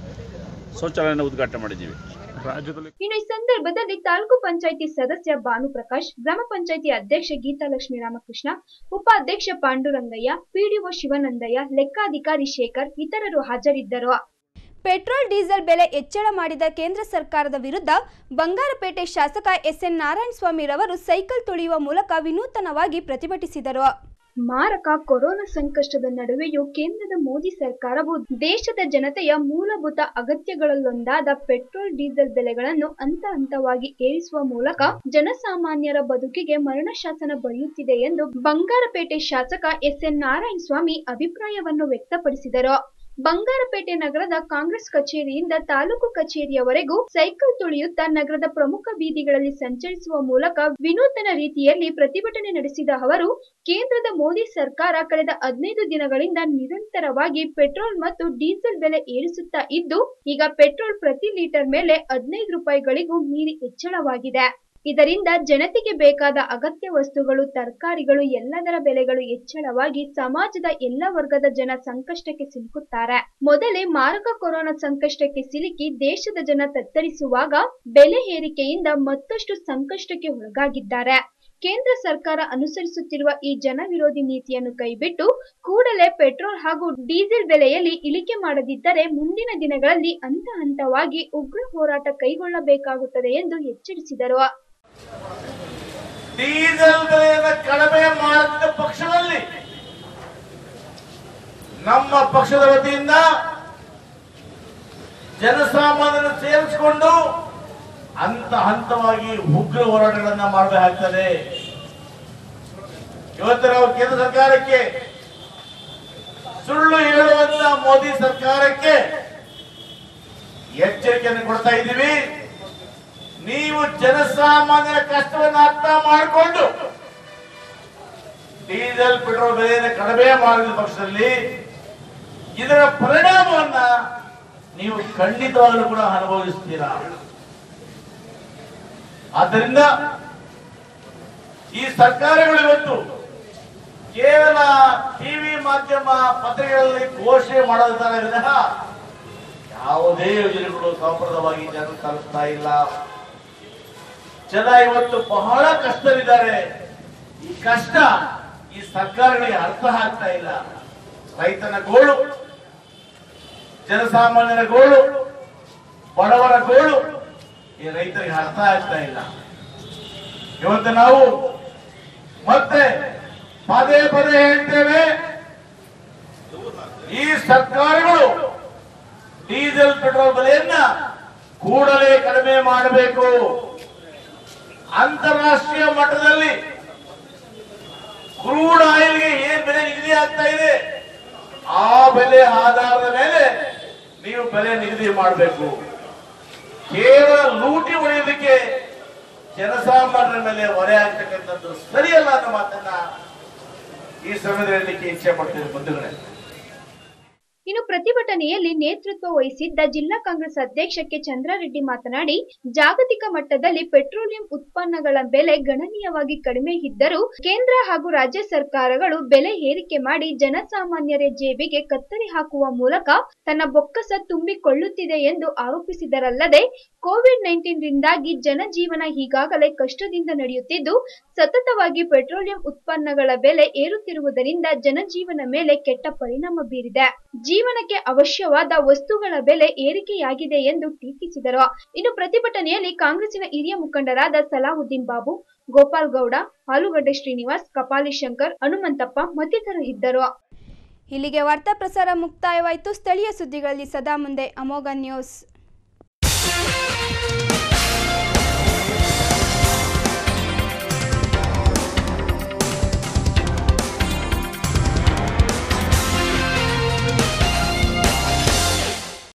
ಶೌಚಾಲಯನ ಉದ್ಘಾಟನೆ ಮಾಡಿದ್ದೀವಿ ರಾಜ್ಯದಲ್ಲಿ ಇನ್ನು ಈ ಸಂದರ್ಭದಲ್ಲಿ ತಾಲೂಕು ಪಂಚಾಯಿತಿ ಸದಸ್ಯ ಭಾನುಪ್ರಕಾಶ್ ಗ್ರಾಮ ಪಂಚಾಯಿತಿ ಅಧ್ಯಕ್ಷೆ ಗೀತಾಲಕ್ಷ್ಮಿ ರಾಮಕೃಷ್ಣ ಉಪಾಧ್ಯಕ್ಷ ಪಾಂಡುರಂಗಯ್ಯ ಪಿಡಿಒ ಶಿವನಂದಯ್ಯ ಲೆಕ್ಕಾಧಿಕಾರಿ ಶೇಖರ್ ಇತರರು ಹಾಜರಿದ್ದರು ಪೆಟ್ರೋಲ್ ಡೀಸೆಲ್ ಬೆಲೆ ಹೆಚ್ಚಳ ಮಾಡಿದ ಕೇಂದ್ರ ಸರ್ಕಾರದ ವಿರುದ್ಧ ಬಂಗಾರಪೇಟೆ ಶಾಸಕ ಎಸ್ಎನ್ ನಾರಾಯಣಸ್ವಾಮಿ ರವರು ಸೈಕಲ್ ತುಳಿಯುವ ಮೂಲಕ ವಿನೂತನವಾಗಿ ಪ್ರತಿಭಟಿಸಿದರು ಮಾರಕ ಕೊರೋನಾ ಸಂಕಷ್ಟದ ನಡುವೆಯೂ ಕೇಂದ್ರದ ಮೋದಿ ಸರ್ಕಾರವು ದೇಶದ ಜನತೆಯ ಮೂಲಭೂತ ಅಗತ್ಯಗಳಲ್ಲೊಂದಾದ ಪೆಟ್ರೋಲ್ ಡೀಸೆಲ್ ಬೆಲೆಗಳನ್ನು ಹಂತ ಹಂತವಾಗಿ ಏರಿಸುವ ಮೂಲಕ ಜನಸಾಮಾನ್ಯರ ಬದುಕಿಗೆ ಮರಣ ಶಾಸನ ಬರೆಯುತ್ತಿದೆ ಎಂದು ಬಂಗಾರಪೇಟೆ ಶಾಸಕ ಎಸ್ಎನ್ ನಾರಾಯಣಸ್ವಾಮಿ ಅಭಿಪ್ರಾಯವನ್ನು ವ್ಯಕ್ತಪಡಿಸಿದರು ಬಂಗಾರಪೇಟೆ ನಗರದ ಕಾಂಗ್ರೆಸ್ ಕಚೇರಿಯಿಂದ ತಾಲೂಕು ಕಚೇರಿಯವರೆಗೂ ಸೈಕಲ್ ತುಳಿಯುತ್ತಾ ನಗರದ ಪ್ರಮುಖ ಬೀದಿಗಳಲ್ಲಿ ಸಂಚರಿಸುವ ಮೂಲಕ ವಿನೂತನ ರೀತಿಯಲ್ಲಿ ಪ್ರತಿಭಟನೆ ನಡೆಸಿದ ಅವರು ಕೇಂದ್ರದ ಮೋದಿ ಸರ್ಕಾರ ಕಳೆದ ಹದಿನೈದು ದಿನಗಳಿಂದ ನಿರಂತರವಾಗಿ ಪೆಟ್ರೋಲ್ ಮತ್ತು ಡೀಸೆಲ್ ಬೆಲೆ ಏರಿಸುತ್ತಾ ಇದ್ದು ಈಗ ಪೆಟ್ರೋಲ್ ಪ್ರತಿ ಲೀಟರ್ ಮೇಲೆ ಹದಿನೈದು ರೂಪಾಯಿಗಳಿಗೂ ಮೀರಿ ಹೆಚ್ಚಳವಾಗಿದೆ ಇದರಿಂದ ಜನತೆಗೆ ಬೇಕಾದ ಅಗತ್ಯ ವಸ್ತುಗಳು ತರಕಾರಿಗಳು ಎಲ್ಲದರ ಬೆಲೆಗಳು ಹೆಚ್ಚಳವಾಗಿ ಸಮಾಜದ ಎಲ್ಲ ವರ್ಗದ ಜನ ಸಂಕಷ್ಟಕ್ಕೆ ಸಿಲುಕುತ್ತಾರೆ ಮೊದಲೇ ಮಾರಕ ಕೊರೋನಾ ಸಂಕಷ್ಟಕ್ಕೆ ಸಿಲುಕಿ ದೇಶದ ಜನ ತತ್ತರಿಸುವಾಗ ಬೆಲೆ ಏರಿಕೆಯಿಂದ ಮತ್ತಷ್ಟು ಸಂಕಷ್ಟಕ್ಕೆ ಒಳಗಾಗಿದ್ದಾರೆ ಕೇಂದ್ರ ಸರ್ಕಾರ ಅನುಸರಿಸುತ್ತಿರುವ ಈ ಜನ ವಿರೋಧಿ ನೀತಿಯನ್ನು ಕೈಬಿಟ್ಟು ಕೂಡಲೇ ಪೆಟ್ರೋಲ್ ಹಾಗೂ ಡೀಸೆಲ್ ಬೆಲೆಯಲ್ಲಿ ಇಳಿಕೆ ಮಾಡದಿದ್ದರೆ ಮುಂದಿನ ದಿನಗಳಲ್ಲಿ ಹಂತ ಹಂತವಾಗಿ ಉಗ್ರ ಹೋರಾಟ ಕೈಗೊಳ್ಳಬೇಕಾಗುತ್ತದೆ ಎಂದು ಎಚ್ಚರಿಸಿದರು ಡೀಸೆಲ್ ಬೆಲೆಯನ್ನು ಕಡಿಮೆ ಮಾಡಿದ ಪಕ್ಷದಲ್ಲಿ ನಮ್ಮ ಪಕ್ಷದ ವತಿಯಿಂದ ಜನಸಾಮಾನ್ಯರನ್ನು ಸೇರಿಸಿಕೊಂಡು ಹಂತ ಹಂತವಾಗಿ ಉಗ್ರ ಹೋರಾಟಗಳನ್ನ ಮಾಡಬೇಕಾಗ್ತದೆ ಇವತ್ತು ನಾವು ಕೇಂದ್ರ ಸರ್ಕಾರಕ್ಕೆ ಸುಳ್ಳು ಹೇಳುವಂತ ಮೋದಿ ಸರ್ಕಾರಕ್ಕೆ ಎಚ್ಚರಿಕೆಯನ್ನು ಕೊಡ್ತಾ ಇದ್ದೀವಿ ನೀವು ಜನಸಾಮಾನ್ಯರ ಕಷ್ಟವನ್ನು ಅರ್ಥ ಮಾಡಿಕೊಂಡು ಡೀಸೆಲ್ ಪೆಟ್ರೋಲ್ ಬೆಲೆಯನ್ನು ಕಡಿಮೆ ಮಾಡಿದ ಪಕ್ಷದಲ್ಲಿ ಇದರ ಪರಿಣಾಮವನ್ನ ನೀವು ಖಂಡಿತವಾಗಲೂ ಕೂಡ ಅನುಭವಿಸ್ತೀರಾ ಆದ್ದರಿಂದ ಈ ಸರ್ಕಾರಗಳು ಇವತ್ತು ಕೇವಲ ಟಿವಿ ಮಾಧ್ಯಮ ಪತ್ರಿಕೆಗಳಲ್ಲಿ ಘೋಷಣೆ ಮಾಡೋದಾರ ವಿನಃ ಯಾವುದೇ ಯೋಜನೆಗಳು ಸಂಪ್ರದವಾಗಿ ಜನ ತಲುಪ್ತಾ ಇಲ್ಲ ಜನ ಇವತ್ತು ಬಹಳ ಕಷ್ಟವಿದ್ದಾರೆ ಈ ಕಷ್ಟ ಈ ಸರ್ಕಾರಗಳಿಗೆ ಅರ್ಥ ಆಗ್ತಾ ಇಲ್ಲ ರೈತನ ಗೋಳು ಜನಸಾಮಾನ್ಯರ ಗೋಳು ಬಡವರ ಗೋಳು ಈ ರೈತರಿಗೆ ಅರ್ಥ ಆಗ್ತಾ ಇಲ್ಲ ಇವತ್ತು ನಾವು ಮತ್ತೆ ಪದೇ ಪದೇ ಹೇಳ್ತೇವೆ ಈ ಸರ್ಕಾರಗಳು ಡೀಸೆಲ್ ಪೆಟ್ರೋಲ್ ಬೆಲೆಯನ್ನ ಕೂಡಲೇ ಕಡಿಮೆ ಮಾಡಬೇಕು ಅಂತಾರಾಷ್ಟ್ರೀಯ ಮಟ್ಟದಲ್ಲಿ ಕ್ರೂಡ್ ಆಯಿಲ್ಗೆ ಏನ್ ಬೆಲೆ ನಿಗದಿ ಆಗ್ತಾ ಇದೆ ಆ ಬೆಲೆ ಆಧಾರದ ಮೇಲೆ ನೀವು ಬೆಲೆ ನಿಗದಿ ಮಾಡಬೇಕು ಕೇವಲ ಲೂಟಿ ಹೊಡೆಯೋದಕ್ಕೆ ಜನಸಾಮಾನ್ಯರ ಮೇಲೆ ಹೊರೆ ಆಗ್ತಕ್ಕಂಥದ್ದು ಸರಿಯಲ್ಲ ಅನ್ನೋ ಮಾತನ್ನ ಈ ಸಮಯದಲ್ಲಿ ಹೇಳಲಿಕ್ಕೆ ಇಚ್ಛೆ ಪಡ್ತೇವೆ ಬಂಧುಗಳೇ ಇನ್ನು ಪ್ರತಿಭಟನೆಯಲ್ಲಿ ನೇತೃತ್ವ ವಹಿಸಿದ್ದ ಜಿಲ್ಲಾ ಕಾಂಗ್ರೆಸ್ ಅಧ್ಯಕ್ಷ ಕೆ ಚಂದ್ರಾರೆಡ್ಡಿ ಮಾತನಾಡಿ ಜಾಗತಿಕ ಮಟ್ಟದಲ್ಲಿ ಪೆಟ್ರೋಲಿಯಂ ಉತ್ಪನ್ನಗಳ ಬೆಲೆ ಗಣನೀಯವಾಗಿ ಕಡಿಮೆ ಇದ್ದರೂ ಕೇಂದ್ರ ಹಾಗೂ ರಾಜ್ಯ ಸರ್ಕಾರಗಳು ಬೆಲೆ ಏರಿಕೆ ಮಾಡಿ ಜನಸಾಮಾನ್ಯರ ಜೇಬಿಗೆ ಕತ್ತರಿ ಹಾಕುವ ಮೂಲಕ ತನ್ನ ಬೊಕ್ಕಸ ತುಂಬಿಕೊಳ್ಳುತ್ತಿದೆ ಎಂದು ಆರೋಪಿಸಿದರಲ್ಲದೆ ಕೋವಿಡ್ ನೈನ್ಟೀನ್ ರಿಂದಾಗಿ ಜನಜೀವನ ಈಗಾಗಲೇ ಕಷ್ಟದಿಂದ ನಡೆಯುತ್ತಿದ್ದು ಸತತವಾಗಿ ಪೆಟ್ರೋಲಿಯಂ ಉತ್ಪನ್ನಗಳ ಬೆಲೆ ಏರುತ್ತಿರುವುದರಿಂದ ಜನಜೀವನ ಮೇಲೆ ಕೆಟ್ಟ ಪರಿಣಾಮ ಬೀರಿದೆ ಜೀವನಕ್ಕೆ ಅವಶ್ಯವಾದ ವಸ್ತುಗಳ ಬೆಲೆ ಏರಿಕೆಯಾಗಿದೆ ಎಂದು ಟೀಕಿಸಿದರು ಇನ್ನು ಪ್ರತಿಭಟನೆಯಲ್ಲಿ ಕಾಂಗ್ರೆಸ್ಸಿನ ಹಿರಿಯ ಮುಖಂಡರಾದ ಸಲಾವುದ್ದೀನ್ ಬಾಬು ಗೋಪಾಲ್ ಗೌಡ ಆಲೂಗಡ್ಡೆ ಶ್ರೀನಿವಾಸ್ ಕಪಾಲಿ ಶಂಕರ್ ಹನುಮಂತಪ್ಪ ಮತ್ತಿತರರು ಇದ್ದರು ಇಲ್ಲಿಗೆ ವಾರ್ತಾ ಪ್ರಸಾರ ಮುಕ್ತಾಯವಾಯಿತು ಸ್ಥಳೀಯ ಸುದ್ದಿಗಳಲ್ಲಿ ಸದಾ ಮುಂದೆ ಅಮೋಘ ನ್ಯೂಸ್